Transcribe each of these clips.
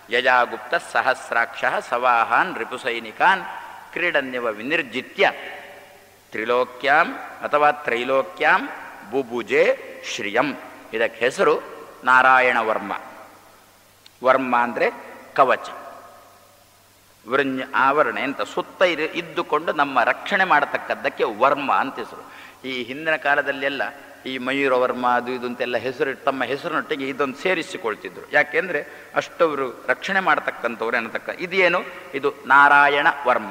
ಯಜಾಗುಪ್ತ ಸಹಸ್ರಾಕ್ಷ ಸವಾಹಾನ್ ರಿಪುಸೈನಿಕಾನ್ ಕ್ರೀಡನ್ಯವ ವಿನಿರ್ಜಿತ್ಯ ತ್ರಿಲೋಕ್ಯಾಂ ಅಥವಾ ತ್ರೈಲೋಕ್ಯಾಂ ಬುಬುಜೆ ಶ್ರಿಯಂ ಇದಕ್ಕೆ ಹೆಸರು ನಾರಾಯಣ ವರ್ಮ ವರ್ಮ ಅಂದರೆ ಕವಚ ವೃಂಜ ಆವರಣೆ ಅಂತ ಸುತ್ತ ಇರು ಇದ್ದುಕೊಂಡು ನಮ್ಮ ರಕ್ಷಣೆ ಮಾಡತಕ್ಕದ್ದಕ್ಕೆ ವರ್ಮ ಅಂತ ಹೆಸರು ಈ ಹಿಂದಿನ ಕಾಲದಲ್ಲೆಲ್ಲ ಈ ಮಯೂರ ವರ್ಮ ಅದು ಇದು ಅಂತೆಲ್ಲ ಹೆಸರು ತಮ್ಮ ಹೆಸರಿನೊಟ್ಟಿಗೆ ಇದೊಂದು ಸೇರಿಸಿಕೊಳ್ತಿದ್ರು ಯಾಕೆಂದ್ರೆ ಅಷ್ಟವರು ರಕ್ಷಣೆ ಮಾಡತಕ್ಕಂಥವ್ರು ಅನ್ನತಕ್ಕ ಇದೇನು ಇದು ನಾರಾಯಣ ವರ್ಮ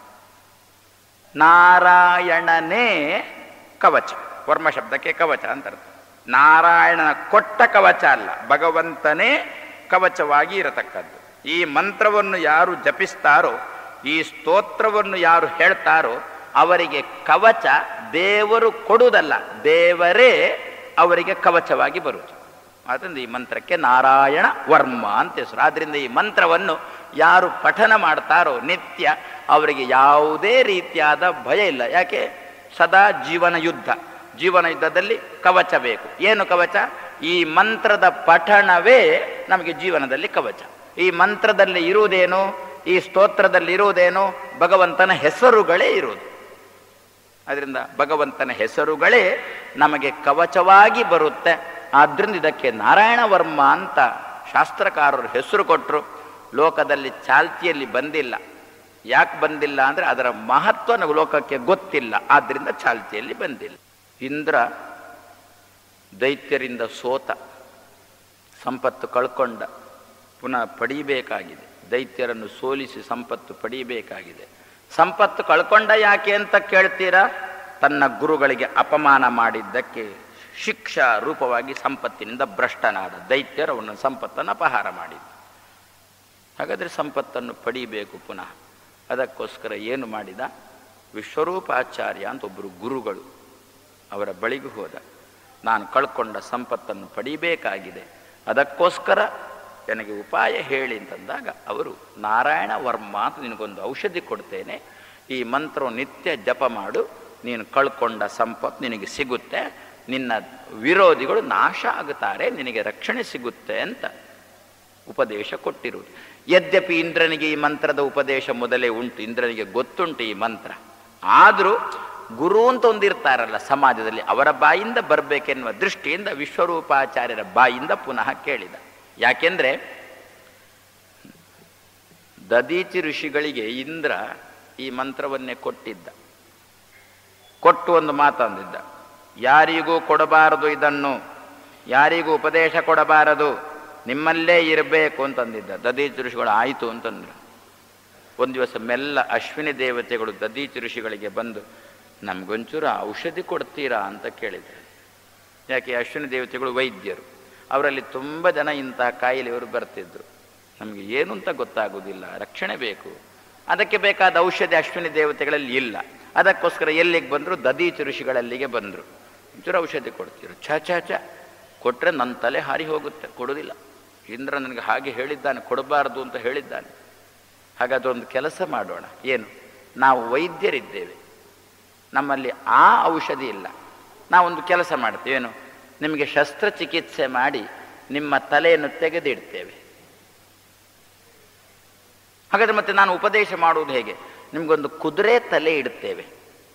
ನಾರಾಯಣನೇ ಕವಚ ವರ್ಮ ಶಬ್ದಕ್ಕೆ ಕವಚ ಅಂತ ಅರ್ಥ ನಾರಾಯಣನ ಕೊಟ್ಟ ಕವಚ ಅಲ್ಲ ಭಗವಂತನೇ ಕವಚವಾಗಿ ಇರತಕ್ಕದ್ದು ಈ ಮಂತ್ರವನ್ನು ಯಾರು ಜಪಿಸ್ತಾರೋ ಈ ಸ್ತೋತ್ರವನ್ನು ಯಾರು ಹೇಳ್ತಾರೋ ಅವರಿಗೆ ಕವಚ ದೇವರು ಕೊಡುವುದಲ್ಲ ದೇವರೇ ಅವರಿಗೆ ಕವಚವಾಗಿ ಬರುವುದು ಆದ್ದರಿಂದ ಈ ಮಂತ್ರಕ್ಕೆ ನಾರಾಯಣ ವರ್ಮ ಅಂತ ಹೆಸರು ಆದ್ರಿಂದ ಈ ಮಂತ್ರವನ್ನು ಯಾರು ಪಠನ ಮಾಡ್ತಾರೋ ನಿತ್ಯ ಅವರಿಗೆ ಯಾವುದೇ ರೀತಿಯಾದ ಭಯ ಇಲ್ಲ ಯಾಕೆ ಸದಾ ಜೀವನ ಯುದ್ಧ ಜೀವನ ಯುದ್ಧದಲ್ಲಿ ಕವಚ ಬೇಕು ಏನು ಕವಚ ಈ ಮಂತ್ರದ ಪಠಣವೇ ನಮಗೆ ಜೀವನದಲ್ಲಿ ಕವಚ ಈ ಮಂತ್ರದಲ್ಲಿ ಇರುವುದೇನು ಈ ಸ್ತೋತ್ರದಲ್ಲಿ ಇರುವುದೇನು ಭಗವಂತನ ಹೆಸರುಗಳೇ ಇರುವುದು ಅದರಿಂದ ಭಗವಂತನ ಹೆಸರುಗಳೇ ನಮಗೆ ಕವಚವಾಗಿ ಬರುತ್ತೆ ಆದ್ರಿಂದ ಇದಕ್ಕೆ ನಾರಾಯಣ ವರ್ಮ ಅಂತ ಶಾಸ್ತ್ರಕಾರರು ಹೆಸರು ಕೊಟ್ಟರು ಲೋಕದಲ್ಲಿ ಚಾಲ್ತಿಯಲ್ಲಿ ಬಂದಿಲ್ಲ ಯಾಕೆ ಬಂದಿಲ್ಲ ಅಂದರೆ ಅದರ ಮಹತ್ವ ನಾವು ಲೋಕಕ್ಕೆ ಗೊತ್ತಿಲ್ಲ ಆದ್ರಿಂದ ಚಾಲ್ತಿಯಲ್ಲಿ ಬಂದಿಲ್ಲ ಇಂದ್ರ ದೈತ್ಯರಿಂದ ಸೋತ ಸಂಪತ್ತು ಕಳ್ಕೊಂಡ ಪುನಃ ಪಡೀಬೇಕಾಗಿದೆ ದೈತ್ಯರನ್ನು ಸೋಲಿಸಿ ಸಂಪತ್ತು ಪಡೀಬೇಕಾಗಿದೆ ಸಂಪತ್ತು ಕಳ್ಕೊಂಡ ಯಾಕೆ ಅಂತ ಕೇಳ್ತೀರಾ ತನ್ನ ಗುರುಗಳಿಗೆ ಅಪಮಾನ ಮಾಡಿದ್ದಕ್ಕೆ ಶಿಕ್ಷಾ ರೂಪವಾಗಿ ಸಂಪತ್ತಿನಿಂದ ಭ್ರಷ್ಟನಾದ ದೈತ್ಯರು ಅವನ ಸಂಪತ್ತನ್ನು ಅಪಹಾರ ಮಾಡಿದ್ದ ಹಾಗಾದರೆ ಸಂಪತ್ತನ್ನು ಪಡೀಬೇಕು ಪುನಃ ಅದಕ್ಕೋಸ್ಕರ ಏನು ಮಾಡಿದ ವಿಶ್ವರೂಪಾಚಾರ್ಯ ಅಂತ ಒಬ್ಬರು ಗುರುಗಳು ಅವರ ಬಳಿಗೂ ಹೋದ ನಾನು ಕಳ್ಕೊಂಡ ಸಂಪತ್ತನ್ನು ಪಡೀಬೇಕಾಗಿದೆ ಅದಕ್ಕೋಸ್ಕರ ನನಗೆ ಉಪಾಯ ಹೇಳಿ ಅಂತಂದಾಗ ಅವರು ನಾರಾಯಣ ವರ್ಮ ಅಂತ ನಿನಗೊಂದು ಔಷಧಿ ಕೊಡ್ತೇನೆ ಈ ಮಂತ್ರ ನಿತ್ಯ ಜಪ ಮಾಡು ನೀನು ಕಳ್ಕೊಂಡ ಸಂಪತ್ತು ನಿನಗೆ ಸಿಗುತ್ತೆ ನಿನ್ನ ವಿರೋಧಿಗಳು ನಾಶ ಆಗುತ್ತಾರೆ ನಿನಗೆ ರಕ್ಷಣೆ ಸಿಗುತ್ತೆ ಅಂತ ಉಪದೇಶ ಕೊಟ್ಟಿರುವುದು ಯದ್ಯಪಿ ಇಂದ್ರನಿಗೆ ಈ ಮಂತ್ರದ ಉಪದೇಶ ಮೊದಲೇ ಉಂಟು ಇಂದ್ರನಿಗೆ ಗೊತ್ತುಂಟು ಈ ಮಂತ್ರ ಆದರೂ ಗುರು ಅಂತ ಒಂದಿರ್ತಾರಲ್ಲ ಸಮಾಜದಲ್ಲಿ ಅವರ ಬಾಯಿಂದ ಬರಬೇಕೆನ್ನುವ ದೃಷ್ಟಿಯಿಂದ ವಿಶ್ವರೂಪಾಚಾರ್ಯರ ಬಾಯಿಂದ ಪುನಃ ಕೇಳಿದ ಯಾಕೆಂದ್ರೆ ದದೀಚಿ ಋಷಿಗಳಿಗೆ ಇಂದ್ರ ಈ ಮಂತ್ರವನ್ನೇ ಕೊಟ್ಟಿದ್ದ ಕೊಟ್ಟು ಒಂದು ಮಾತಂದಿದ್ದ ಯಾರಿಗೂ ಕೊಡಬಾರದು ಇದನ್ನು ಯಾರಿಗೂ ಉಪದೇಶ ಕೊಡಬಾರದು ನಿಮ್ಮಲ್ಲೇ ಇರಬೇಕು ಅಂತಂದಿದ್ದ ದದೀಚಿ ಋಷಿಗಳು ಆಯಿತು ಅಂತಂದ್ರು ಒಂದು ದಿವಸ ಮೆಲ್ಲ ಅಶ್ವಿನಿ ದೇವತೆಗಳು ದದೀಚಿ ಋಷಿಗಳಿಗೆ ಬಂದು ನಮಗೊಂಚೂರು ಔಷಧಿ ಕೊಡ್ತೀರಾ ಅಂತ ಕೇಳಿದರು ಯಾಕೆ ಅಶ್ವಿನಿ ದೇವತೆಗಳು ವೈದ್ಯರು ಅವರಲ್ಲಿ ತುಂಬ ಜನ ಇಂಥ ಕಾಯಿಲೆಯವರು ಬರ್ತಿದ್ರು ನಮಗೆ ಏನು ಅಂತ ಗೊತ್ತಾಗೋದಿಲ್ಲ ರಕ್ಷಣೆ ಬೇಕು ಅದಕ್ಕೆ ಬೇಕಾದ ಔಷಧಿ ಅಶ್ವಿನಿ ದೇವತೆಗಳಲ್ಲಿ ಇಲ್ಲ ಅದಕ್ಕೋಸ್ಕರ ಎಲ್ಲಿಗೆ ಬಂದರು ದದೀಚ ಋಷಿಗಳಲ್ಲಿಗೆ ಬಂದರು ಒಂಚೂರು ಔಷಧಿ ಕೊಡ್ತೀರು ಛ ಛ ಛ ಕೊಟ್ಟರೆ ನನ್ನ ತಲೆ ಹಾರಿ ಹೋಗುತ್ತೆ ಕೊಡೋದಿಲ್ಲ ಇಂದ್ರ ನನಗೆ ಹಾಗೆ ಹೇಳಿದ್ದಾನೆ ಕೊಡಬಾರದು ಅಂತ ಹೇಳಿದ್ದಾನೆ ಹಾಗಾದ್ರೆ ಒಂದು ಕೆಲಸ ಮಾಡೋಣ ಏನು ನಾವು ವೈದ್ಯರಿದ್ದೇವೆ ನಮ್ಮಲ್ಲಿ ಆ ಔಷಧಿ ಇಲ್ಲ ನಾವೊಂದು ಕೆಲಸ ಮಾಡ್ತೇವೆ ಏನು ನಿಮಗೆ ಶಸ್ತ್ರಚಿಕಿತ್ಸೆ ಮಾಡಿ ನಿಮ್ಮ ತಲೆಯನ್ನು ತೆಗೆದಿಡ್ತೇವೆ ಹಾಗಾದ್ರೆ ಮತ್ತೆ ನಾನು ಉಪದೇಶ ಮಾಡುವುದು ಹೇಗೆ ನಿಮಗೊಂದು ಕುದುರೆ ತಲೆ ಇಡುತ್ತೇವೆ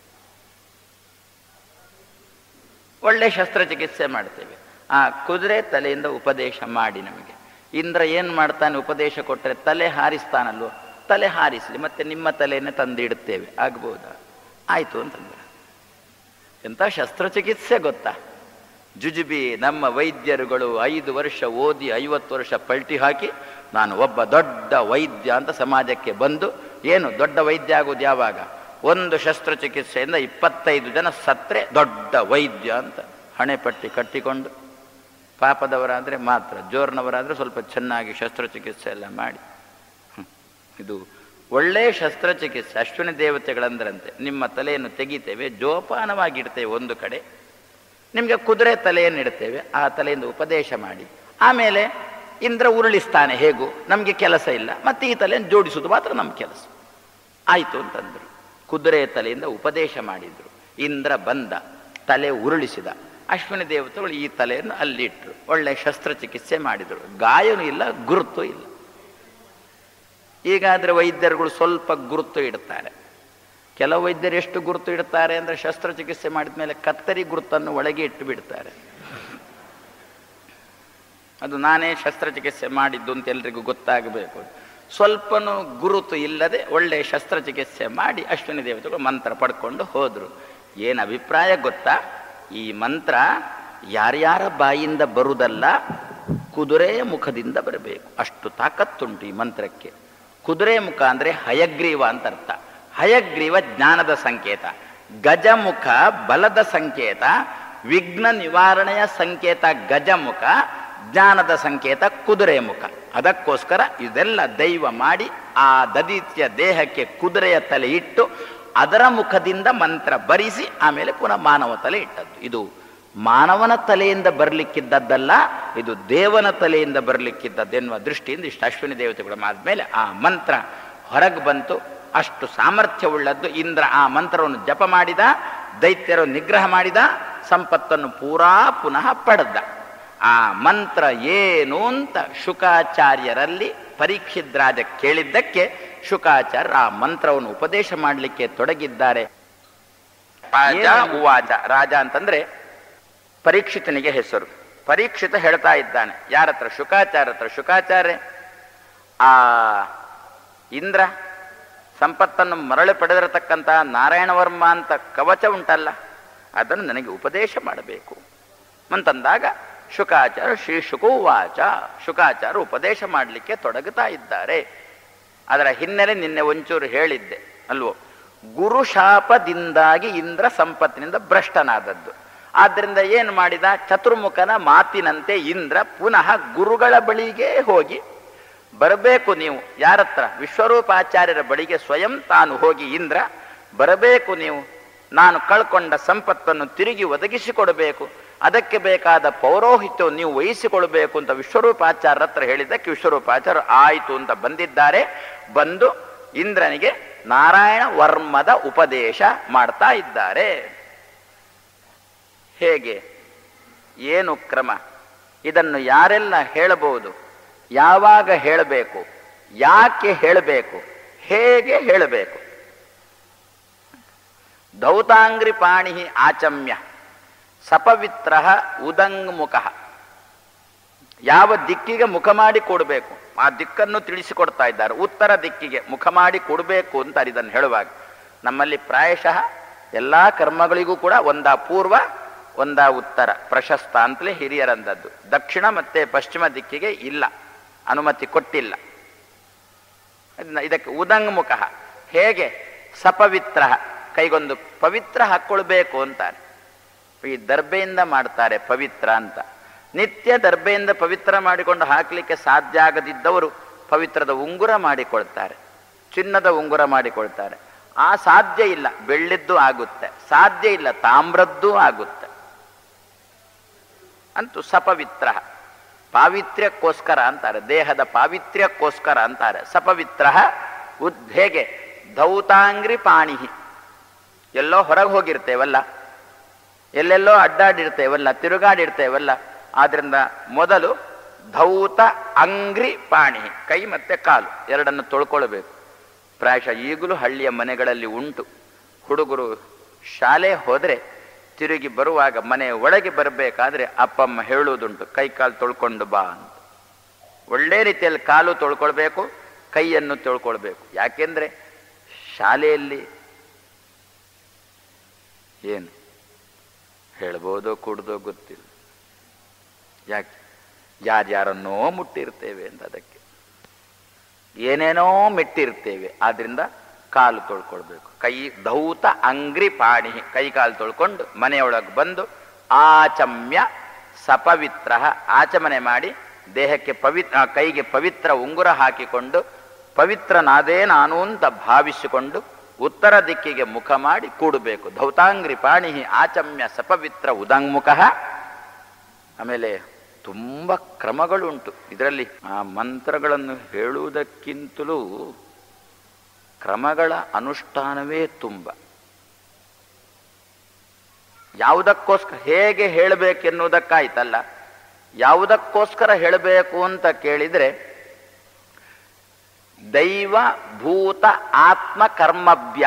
ಒಳ್ಳೆ ಶಸ್ತ್ರಚಿಕಿತ್ಸೆ ಮಾಡ್ತೇವೆ ಆ ಕುದುರೆ ತಲೆಯಿಂದ ಉಪದೇಶ ಮಾಡಿ ನಮಗೆ ಇಂದ್ರ ಏನು ಮಾಡ್ತಾನೆ ಉಪದೇಶ ಕೊಟ್ಟರೆ ತಲೆ ಹಾರಿಸ್ತಾನಲ್ವೋ ತಲೆ ಹಾರಿಸಲಿ ಮತ್ತೆ ನಿಮ್ಮ ತಲೆಯನ್ನೇ ತಂದಿಡುತ್ತೇವೆ ಆಗ್ಬೋದಾ ಆಯಿತು ಅಂತಂದ್ರೆ ಎಂಥ ಶಸ್ತ್ರಚಿಕಿತ್ಸೆ ಗೊತ್ತಾ ಜುಜುಬಿ ನಮ್ಮ ವೈದ್ಯರುಗಳು ಐದು ವರ್ಷ ಓದಿ ಐವತ್ತು ವರ್ಷ ಪಲ್ಟಿ ಹಾಕಿ ನಾನು ಒಬ್ಬ ದೊಡ್ಡ ವೈದ್ಯ ಅಂತ ಸಮಾಜಕ್ಕೆ ಬಂದು ಏನು ದೊಡ್ಡ ವೈದ್ಯ ಆಗೋದು ಯಾವಾಗ ಒಂದು ಶಸ್ತ್ರಚಿಕಿತ್ಸೆಯಿಂದ ಇಪ್ಪತ್ತೈದು ಜನ ಸತ್ರೆ ದೊಡ್ಡ ವೈದ್ಯ ಅಂತ ಹಣೆಪಟ್ಟಿ ಕಟ್ಟಿಕೊಂಡು ಪಾಪದವರಾದರೆ ಮಾತ್ರ ಜೋರ್ನವರಾದರೆ ಸ್ವಲ್ಪ ಚೆನ್ನಾಗಿ ಶಸ್ತ್ರಚಿಕಿತ್ಸೆ ಎಲ್ಲ ಮಾಡಿ ಹ್ಮ್. ಇದು ಒಳ್ಳೆಯ ಶಸ್ತ್ರಚಿಕಿತ್ಸೆ ಅಶ್ವಿನಿ ದೇವತೆಗಳಂದ್ರಂತೆ ನಿಮ್ಮ ತಲೆಯನ್ನು ತೆಗಿತೇವೆ ಜೋಪಾನವಾಗಿಡ್ತೇವೆ ಒಂದು ಕಡೆ ನಿಮಗೆ ಕುದುರೆ ತಲೆಯನ್ನು ಇಡ್ತೇವೆ ಆ ತಲೆಯಿಂದ ಉಪದೇಶ ಮಾಡಿ ಆಮೇಲೆ ಇಂದ್ರ ಉರುಳಿಸ್ತಾನೆ ಹೇಗೂ ನಮಗೆ ಕೆಲಸ ಇಲ್ಲ ಮತ್ತೆ ಈ ತಲೆಯನ್ನು ಜೋಡಿಸುವುದು ಮಾತ್ರ ನಮ್ಮ ಕೆಲಸ ಆಯಿತು ಅಂತಂದರು ಕುದುರೆ ತಲೆಯಿಂದ ಉಪದೇಶ ಮಾಡಿದರು ಇಂದ್ರ ಬಂದ ತಲೆ ಉರುಳಿಸಿದ ಅಶ್ವಿನಿ ದೇವತೆಗಳು ಈ ತಲೆಯನ್ನು ಅಲ್ಲಿಟ್ಟರು ಒಳ್ಳೆ ಶಸ್ತ್ರಚಿಕಿತ್ಸೆ ಮಾಡಿದರು ಗಾಯನೂ ಇಲ್ಲ ಗುರುತು ಇಲ್ಲ ಈಗಾದರೆ ವೈದ್ಯರುಗಳು ಸ್ವಲ್ಪ ಗುರುತು ಇಡ್ತಾರೆ ಕೆಲವು ವೈದ್ಯರು ಎಷ್ಟು ಗುರುತು ಇಡ್ತಾರೆ ಅಂದರೆ ಶಸ್ತ್ರಚಿಕಿತ್ಸೆ ಮಾಡಿದ ಮೇಲೆ ಕತ್ತರಿ ಗುರುತನ್ನು ಒಳಗೆ ಇಟ್ಟು ಬಿಡ್ತಾರೆ ಅದು ನಾನೇ ಶಸ್ತ್ರಚಿಕಿತ್ಸೆ ಮಾಡಿದ್ದು ಅಂತ ಎಲ್ರಿಗೂ ಗೊತ್ತಾಗಬೇಕು ಸ್ವಲ್ಪನೂ ಗುರುತು ಇಲ್ಲದೆ ಒಳ್ಳೆ ಶಸ್ತ್ರಚಿಕಿತ್ಸೆ ಮಾಡಿ ಅಶ್ವಿನಿ ದೇವತೆಗಳು ಮಂತ್ರ ಪಡ್ಕೊಂಡು ಹೋದರು ಏನು ಅಭಿಪ್ರಾಯ ಗೊತ್ತಾ ಈ ಮಂತ್ರ ಯಾರ್ಯಾರ ಬಾಯಿಂದ ಬರುವುದಲ್ಲ ಕುದುರೆ ಮುಖದಿಂದ ಬರಬೇಕು ಅಷ್ಟು ತಾಕತ್ತುಂಟು ಈ ಮಂತ್ರಕ್ಕೆ ಕುದುರೆ ಮುಖ ಅಂದರೆ ಹಯಗ್ರೀವ ಅಂತ ಅರ್ಥ ಹಯಗ್ರೀವ ಜ್ಞಾನದ ಸಂಕೇತ ಗಜಮುಖ ಬಲದ ಸಂಕೇತ ವಿಘ್ನ ನಿವಾರಣೆಯ ಸಂಕೇತ ಗಜಮುಖ ಜ್ಞಾನದ ಸಂಕೇತ ಕುದುರೆ ಮುಖ ಅದಕ್ಕೋಸ್ಕರ ಇದೆಲ್ಲ ದೈವ ಮಾಡಿ ಆ ದದಿತ್ಯ ದೇಹಕ್ಕೆ ಕುದುರೆಯ ತಲೆ ಇಟ್ಟು ಅದರ ಮುಖದಿಂದ ಮಂತ್ರ ಬರಿಸಿ ಆಮೇಲೆ ಪುನಃ ಮಾನವ ತಲೆ ಇಟ್ಟದ್ದು ಇದು ಮಾನವನ ತಲೆಯಿಂದ ಬರಲಿಕ್ಕಿದ್ದದ್ದಲ್ಲ ಇದು ದೇವನ ತಲೆಯಿಂದ ಬರಲಿಕ್ಕಿದ್ದದ್ದೆನ್ನುವ ದೃಷ್ಟಿಯಿಂದ ಇಷ್ಟು ಅಶ್ವಿನಿ ದೇವತೆಗಳು ಆದ್ಮೇಲೆ ಆ ಮಂತ್ರ ಹೊರಗೆ ಬಂತು ಅಷ್ಟು ಸಾಮರ್ಥ್ಯವುಳ್ಳದ್ದು ಇಂದ್ರ ಆ ಮಂತ್ರವನ್ನು ಜಪ ಮಾಡಿದ ದೈತ್ಯರು ನಿಗ್ರಹ ಮಾಡಿದ ಸಂಪತ್ತನ್ನು ಪೂರಾ ಪುನಃ ಪಡೆದ ಆ ಮಂತ್ರ ಏನು ಅಂತ ಶುಕಾಚಾರ್ಯರಲ್ಲಿ ಪರೀಕ್ಷಿದ್ರಾಜ ಕೇಳಿದ್ದಕ್ಕೆ ಶುಕಾಚಾರ್ಯರು ಆ ಮಂತ್ರವನ್ನು ಉಪದೇಶ ಮಾಡಲಿಕ್ಕೆ ತೊಡಗಿದ್ದಾರೆ ರಾಜ ಉವಾಚ ರಾಜ ಅಂತಂದ್ರೆ ಪರೀಕ್ಷಿತನಿಗೆ ಹೆಸರು ಪರೀಕ್ಷಿತ ಹೇಳ್ತಾ ಇದ್ದಾನೆ ಯಾರ ಹತ್ರ ಶುಕಾಚಾರ್ಯ ಹತ್ರ ಶುಕಾಚಾರ್ಯ ಆ ಇಂದ್ರ ಸಂಪತ್ತನ್ನು ಮರಳಿ ಪಡೆದಿರತಕ್ಕಂತಹ ನಾರಾಯಣವರ್ಮ ಅಂತ ಕವಚ ಉಂಟಲ್ಲ ಅದನ್ನು ನನಗೆ ಉಪದೇಶ ಮಾಡಬೇಕು ಅಂತಂದಾಗ ಶುಕಾಚಾರ ಶ್ರೀ ಶುಕುವಾಚ ಶುಕಾಚಾರ ಉಪದೇಶ ಮಾಡಲಿಕ್ಕೆ ತೊಡಗುತ್ತಾ ಇದ್ದಾರೆ ಅದರ ಹಿನ್ನೆಲೆ ನಿನ್ನೆ ಒಂಚೂರು ಹೇಳಿದ್ದೆ ಅಲ್ವೋ ಗುರು ಶಾಪದಿಂದಾಗಿ ಇಂದ್ರ ಸಂಪತ್ತಿನಿಂದ ಭ್ರಷ್ಟನಾದದ್ದು ಆದ್ದರಿಂದ ಏನು ಮಾಡಿದ ಚತುರ್ಮುಖನ ಮಾತಿನಂತೆ ಇಂದ್ರ ಪುನಃ ಗುರುಗಳ ಬಳಿಗೆ ಹೋಗಿ ಬರಬೇಕು ನೀವು ಯಾರತ್ರ ವಿಶ್ವರೂಪಾಚಾರ್ಯರ ಬಳಿಗೆ ಸ್ವಯಂ ತಾನು ಹೋಗಿ ಇಂದ್ರ ಬರಬೇಕು ನೀವು ನಾನು ಕಳ್ಕೊಂಡ ಸಂಪತ್ತನ್ನು ತಿರುಗಿ ಒದಗಿಸಿಕೊಡಬೇಕು ಅದಕ್ಕೆ ಬೇಕಾದ ಪೌರೋಹಿತ್ಯವು ನೀವು ವಹಿಸಿಕೊಳ್ಬೇಕು ಅಂತ ವಿಶ್ವರೂಪಾಚಾರ್ಯರ ಹತ್ರ ಹೇಳಿದ್ದಕ್ಕೆ ವಿಶ್ವರೂಪಾಚಾರ್ಯ ಆಯಿತು ಅಂತ ಬಂದಿದ್ದಾರೆ ಬಂದು ಇಂದ್ರನಿಗೆ ನಾರಾಯಣ ವರ್ಮದ ಉಪದೇಶ ಮಾಡ್ತಾ ಇದ್ದಾರೆ ಹೇಗೆ ಏನು ಕ್ರಮ ಇದನ್ನು ಯಾರೆಲ್ಲ ಹೇಳಬಹುದು ಯಾವಾಗ ಹೇಳಬೇಕು ಯಾಕೆ ಹೇಳಬೇಕು ಹೇಗೆ ಹೇಳಬೇಕು ದೌತಾಂಗ್ರಿ ಪಾಣಿ ಆಚಮ್ಯ ಸಪವಿತ್ರ ಉದಂಗ್ಮುಖ ಯಾವ ದಿಕ್ಕಿಗೆ ಮುಖ ಮಾಡಿ ಕೊಡಬೇಕು ಆ ದಿಕ್ಕನ್ನು ತಿಳಿಸಿಕೊಡ್ತಾ ಇದ್ದಾರೆ ಉತ್ತರ ದಿಕ್ಕಿಗೆ ಮುಖ ಮಾಡಿ ಕೊಡಬೇಕು ಅಂತ ಇದನ್ನು ಹೇಳುವಾಗ ನಮ್ಮಲ್ಲಿ ಪ್ರಾಯಶಃ ಎಲ್ಲ ಕರ್ಮಗಳಿಗೂ ಕೂಡ ಒಂದ ಪೂರ್ವ ಒಂದ ಉತ್ತರ ಪ್ರಶಸ್ತ ಅಂತಲೇ ಹಿರಿಯರಂದದ್ದು ದಕ್ಷಿಣ ಮತ್ತೆ ಪಶ್ಚಿಮ ದಿಕ್ಕಿಗೆ ಇಲ್ಲ ಅನುಮತಿ ಕೊಟ್ಟಿಲ್ಲ ಇದನ್ನ- ಇದಕ್ಕೆ ಉದಂಗ್ಮುಖ ಹೇಗೆ ಸಪವಿತ್ರ ಕೈಗೊಂದು ಪವಿತ್ರ ಹಾಕ್ಕೊಳ್ಬೇಕು ಅಂತಾರೆ ಈ ದರ್ಬೆಯಿಂದ ಮಾಡ್ತಾರೆ ಪವಿತ್ರ ಅಂತ ನಿತ್ಯ ದರ್ಬೆಯಿಂದ ಪವಿತ್ರ ಮಾಡಿಕೊಂಡು ಹಾಕಲಿಕ್ಕೆ ಸಾಧ್ಯ ಆಗದಿದ್ದವರು ಪವಿತ್ರದ ಉಂಗುರ ಮಾಡಿಕೊಳ್ತಾರೆ ಚಿನ್ನದ ಉಂಗುರ ಮಾಡಿಕೊಳ್ತಾರೆ ಆ ಸಾಧ್ಯ ಇಲ್ಲ ಬೆಳ್ಳಿದ್ದು ಆಗುತ್ತೆ ಸಾಧ್ಯ ಇಲ್ಲ ತಾಮ್ರದ್ದು ಆಗುತ್ತೆ ಅಂತೂ ಸಪವಿತ್ರ ಪಾವಿತ್ರ್ಯಕ್ಕೋಸ್ಕರ ಅಂತಾರೆ ದೇಹದ ಪಾವಿತ್ರ್ಯಕ್ಕೋಸ್ಕರ ಅಂತಾರೆ ಸಪವಿತ್ರ ಉದ್ ಹೇಗೆ ಧೌತಾಂಗ್ರಿ ಪಾಣಿಹಿ ಎಲ್ಲೋ ಹೊರಗೆ ಹೋಗಿರ್ತೇವಲ್ಲ ಎಲ್ಲೆಲ್ಲೋ ಅಡ್ಡಾಡಿರ್ತೇವಲ್ಲ ತಿರುಗಾಡಿರ್ತೇವಲ್ಲ ಆದ್ರಿಂದ ಮೊದಲು ಧೌತ ಅಂಗ್ರಿ ಪಾಣಿ ಕೈ ಮತ್ತೆ ಕಾಲು ಎರಡನ್ನು ತೊಳ್ಕೊಳ್ಬೇಕು ಪ್ರಾಯಶಃ ಈಗಲೂ ಹಳ್ಳಿಯ ಮನೆಗಳಲ್ಲಿ ಉಂಟು ಹುಡುಗರು ಶಾಲೆ ಹೋದರೆ ತಿರುಗಿ ಬರುವಾಗ ಮನೆ ಒಳಗೆ ಬರಬೇಕಾದ್ರೆ ಅಪ್ಪಮ್ಮ ಹೇಳುವುದುಂಟು ಕೈ ಕಾಲು ತೊಳ್ಕೊಂಡು ಬಾ ಅಂತ ಒಳ್ಳೆ ರೀತಿಯಲ್ಲಿ ಕಾಲು ತೊಳ್ಕೊಳ್ಬೇಕು ಕೈಯನ್ನು ತೊಳ್ಕೊಳ್ಬೇಕು ಯಾಕೆಂದ್ರೆ ಶಾಲೆಯಲ್ಲಿ ಏನು ಹೇಳ್ಬೋದೋ ಕೂಡ್ದೋ ಗೊತ್ತಿಲ್ಲ ಯಾಕೆ ಯಾರ್ಯಾರನ್ನೋ ಮುಟ್ಟಿರ್ತೇವೆ ಅಂತ ಅದಕ್ಕೆ ಏನೇನೋ ಮೆಟ್ಟಿರ್ತೇವೆ ಆದ್ರಿಂದ ಕಾಲು ತೊಳ್ಕೊಳ್ಬೇಕು ಕೈ ಧೌತ ಅಂಗ್ರಿ ಪಾಣಿ ಕೈ ಕಾಲು ತೊಳ್ಕೊಂಡು ಮನೆಯೊಳಗೆ ಬಂದು ಆಚಮ್ಯ ಸಪವಿತ್ರ ಆಚಮನೆ ಮಾಡಿ ದೇಹಕ್ಕೆ ಪವಿತ್ರ ಆ, ಕೈಗೆ ಪವಿತ್ರ ಉಂಗುರ ಹಾಕಿಕೊಂಡು ಪವಿತ್ರನಾದೇ ನಾನು ಅಂತ ಭಾವಿಸಿಕೊಂಡು ಉತ್ತರ ದಿಕ್ಕಿಗೆ ಮುಖ ಮಾಡಿ ಕೂಡಬೇಕು ಧೌತಾಂಗ್ರಿ ಪಾಣಿ ಆಚಮ್ಯ ಸಪವಿತ್ರ ಉದಂಗ್ಮುಖ ಆಮೇಲೆ ತುಂಬ ಕ್ರಮಗಳುಂಟು ಇದರಲ್ಲಿ ಆ ಮಂತ್ರಗಳನ್ನು ಹೇಳುವುದಕ್ಕಿಂತಲೂ ಕ್ರಮಗಳ ಅನುಷ್ಠಾನವೇ ತುಂಬ ಯಾವುದಕ್ಕೋಸ್ಕರ ಹೇಗೆ ಹೇಳಬೇಕೆನ್ನುವುದಕ್ಕಾಯ್ತಲ್ಲ ಯಾವುದಕ್ಕೋಸ್ಕರ ಹೇಳಬೇಕು ಅಂತ ಕೇಳಿದರೆ ದೈವ ಭೂತ ಆತ್ಮ ಕರ್ಮಭ್ಯ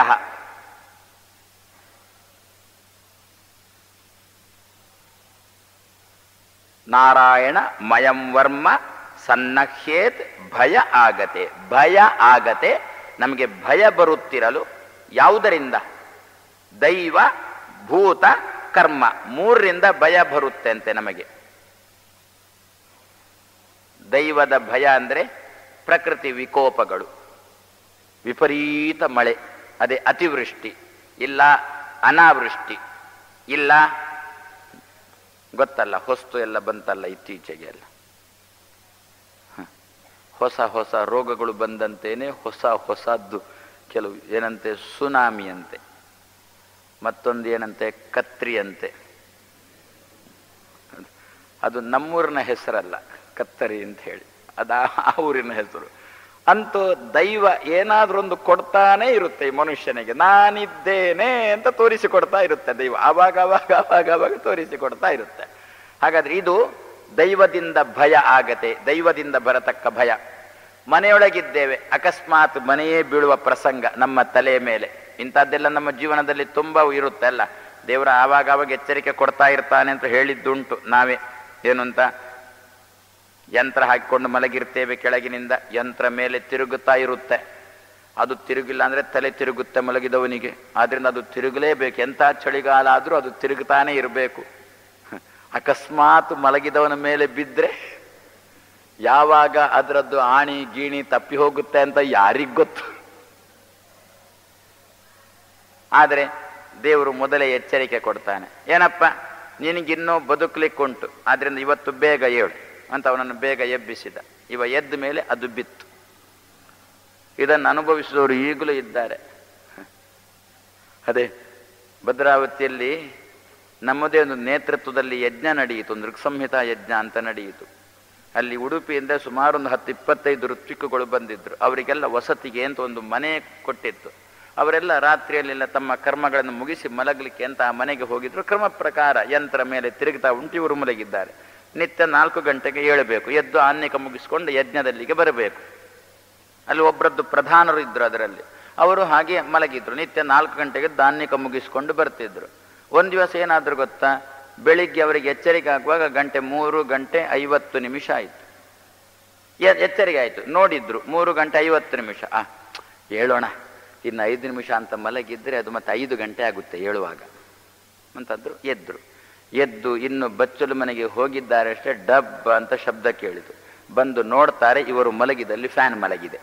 ನಾರಾಯಣ ಮಯಂ ವರ್ಮ ಸನ್ನಹ್ಯೇತ್ ಭಯ ಆಗತೆ ಭಯ ಆಗತೆ ನಮಗೆ ಭಯ ಬರುತ್ತಿರಲು ಯಾವುದರಿಂದ ದೈವ ಭೂತ ಕರ್ಮ ಮೂರರಿಂದ ಭಯ ಬರುತ್ತೆ ಅಂತೆ ನಮಗೆ ದೈವದ ಭಯ ಅಂದರೆ ಪ್ರಕೃತಿ ವಿಕೋಪಗಳು ವಿಪರೀತ ಮಳೆ ಅದೇ ಅತಿವೃಷ್ಟಿ ಇಲ್ಲ ಅನಾವೃಷ್ಟಿ ಇಲ್ಲ ಗೊತ್ತಲ್ಲ ಹೊಸ್ತು ಎಲ್ಲ ಬಂತಲ್ಲ ಇತ್ತೀಚೆಗೆ ಎಲ್ಲ ಹ. ಹೊಸ ಹೊಸ ರೋಗಗಳು ಬಂದಂತೇನೆ ಹೊಸ ಹೊಸದ್ದು ಕೆಲವು ಏನಂತೆ ಸುನಾಮಿ ಅಂತೆ ಮತ್ತೊಂದು ಏನಂತೆ ಕತ್ರಿ ಅಂತೆ ಅದು ನಮ್ಮೂರಿನ ಹೆಸರಲ್ಲ ಕತ್ತರಿ ಅಂತ ಹೇಳಿ ಅದು ಆ- ಆ ಊರಿನ ಹೆಸರು ಅಂತೂ ದೈವ ಏನಾದ್ರೊಂದು ಕೊಡ್ತಾನೆ ಇರುತ್ತೆ ಈ ಮನುಷ್ಯನಿಗೆ ನಾನಿದ್ದೇನೆ ಅಂತ ತೋರಿಸಿಕೊಡ್ತಾ ಇರುತ್ತೆ ದೈವ ಆವಾಗ ಆವಾಗ ಆವಾಗ ಆವಾಗ ತೋರಿಸಿಕೊಡ್ತಾ ಇರುತ್ತೆ ಹಾಗಾದ್ರೆ ಇದು ದೈವದಿಂದ ಭಯ ಆಗತೆ ದೈವದಿಂದ ಬರತಕ್ಕ ಭಯ ಮನೆಯೊಳಗಿದ್ದೇವೆ ಅಕಸ್ಮಾತ್ ಮನೆಯೇ ಬೀಳುವ ಪ್ರಸಂಗ ನಮ್ಮ ತಲೆಯ ಮೇಲೆ ಇಂಥದ್ದೆಲ್ಲ ನಮ್ಮ ಜೀವನದಲ್ಲಿ ತುಂಬ ಇರುತ್ತೆ ಅಲ್ಲ ದೇವರ ಆವಾಗ ಆವಾಗ ಎಚ್ಚರಿಕೆ ಕೊಡ್ತಾ ಇರ್ತಾನೆ ಅಂತ ಹೇಳಿದ್ದುಂಟು ನಾವೇ ಏನು ಅಂತ ಯಂತ್ರ ಹಾಕಿಕೊಂಡು ಮಲಗಿರ್ತೇವೆ ಕೆಳಗಿನಿಂದ ಯಂತ್ರ ಮೇಲೆ ತಿರುಗುತ್ತಾ ಇರುತ್ತೆ ಅದು ತಿರುಗಿಲ್ಲ ಅಂದ್ರೆ ತಲೆ ತಿರುಗುತ್ತೆ ಮಲಗಿದವನಿಗೆ ಆದ್ರಿಂದ ಅದು ತಿರುಗಲೇಬೇಕು ಎಂಥ ಚಳಿಗಾಲ ಆದರೂ ಅದು ತಿರುಗುತ್ತಾನೆ ಇರಬೇಕು ಅಕಸ್ಮಾತ್ ಮಲಗಿದವನ ಮೇಲೆ ಬಿದ್ದರೆ ಯಾವಾಗ ಅದರದ್ದು ಆಣಿ ಗೀಣಿ ತಪ್ಪಿ ಹೋಗುತ್ತೆ ಅಂತ ಯಾರಿಗ್ ಗೊತ್ತು ಆದರೆ ದೇವರು ಮೊದಲೇ ಎಚ್ಚರಿಕೆ ಕೊಡ್ತಾನೆ ಏನಪ್ಪ ನಿನಗಿನ್ನೂ ಬದುಕಲಿಕ್ಕುಂಟು ಆದ್ರಿಂದ ಇವತ್ತು ಬೇಗ ಏಳು ಅಂತ ಅವನನ್ನು ಬೇಗ ಎಬ್ಬಿಸಿದ ಇವ ಎದ್ದ ಮೇಲೆ ಅದು ಬಿತ್ತು ಇದನ್ನು ಅನುಭವಿಸಿದವರು ಈಗಲೂ ಇದ್ದಾರೆ ಅದೇ ಭದ್ರಾವತಿಯಲ್ಲಿ ನಮ್ಮದೇ ಒಂದು ನೇತೃತ್ವದಲ್ಲಿ ಯಜ್ಞ ನಡೆಯಿತು ಒಂದು ಋಕ್ಸಂಹಿತಾ ಯಜ್ಞ ಅಂತ ನಡೆಯಿತು ಅಲ್ಲಿ ಉಡುಪಿಯಿಂದ ಸುಮಾರು ಒಂದು ಹತ್ತು ಇಪ್ಪತ್ತೈದು ಋತ್ವಿಕಗಳು ಬಂದಿದ್ರು ಅವರಿಗೆಲ್ಲ ವಸತಿಗೆ ಅಂತ ಒಂದು ಮನೆ ಕೊಟ್ಟಿತ್ತು ಅವರೆಲ್ಲ ರಾತ್ರಿಯಲ್ಲೆಲ್ಲ ತಮ್ಮ ಕರ್ಮಗಳನ್ನು ಮುಗಿಸಿ ಮಲಗಲಿಕ್ಕೆ ಅಂತ ಆ ಮನೆಗೆ ಹೋಗಿದ್ರು ಕ್ರಮ ಪ್ರಕಾರ ಯಂತ್ರ ಮೇಲೆ ತಿರುಗ್ತಾ ಉಂಟು ಇವರು ಮಲಗಿದ್ದಾರೆ ನಿತ್ಯ ನಾಲ್ಕು ಗಂಟೆಗೆ ಏಳಬೇಕು ಎದ್ದು ಆನ್ಯಕ ಮುಗಿಸ್ಕೊಂಡು ಯಜ್ಞದಲ್ಲಿಗೆ ಬರಬೇಕು ಅಲ್ಲಿ ಒಬ್ಬರದ್ದು ಪ್ರಧಾನರು ಇದ್ರು ಅದರಲ್ಲಿ ಅವರು ಹಾಗೆ ಮಲಗಿದ್ರು ನಿತ್ಯ ನಾಲ್ಕು ಗಂಟೆಗೆ ಧಾನ್ಯಕ ಮುಗಿಸ್ಕೊಂಡು ಬರ್ತಿದ್ರು ಒಂದು ದಿವಸ ಏನಾದ್ರು ಗೊತ್ತಾ ಬೆಳಿಗ್ಗೆ ಅವರಿಗೆ ಎಚ್ಚರಿಕೆ ಆಗುವಾಗ ಗಂಟೆ ಮೂರು ಗಂಟೆ ಐವತ್ತು ನಿಮಿಷ ಆಯಿತು ಎಚ್ಚರಿಕೆ ಆಯಿತು ನೋಡಿದ್ರು ಮೂರು ಗಂಟೆ ಐವತ್ತು ನಿಮಿಷ ಆ ಹೇಳೋಣ ಇನ್ನು ಐದು ನಿಮಿಷ ಅಂತ ಮಲಗಿದ್ರೆ ಅದು ಮತ್ತೆ ಐದು ಗಂಟೆ ಆಗುತ್ತೆ ಹೇಳುವಾಗ ಅಂತಂದ್ರು ಎದ್ರು ಎದ್ದು ಇನ್ನು ಬಚ್ಚಲು ಮನೆಗೆ ಹೋಗಿದ್ದಾರೆ ಅಷ್ಟೇ ಡಬ್ ಅಂತ ಶಬ್ದ ಕೇಳಿತು ಬಂದು ನೋಡ್ತಾರೆ ಇವರು ಮಲಗಿದಲ್ಲಿ ಫ್ಯಾನ್ ಮಲಗಿದೆ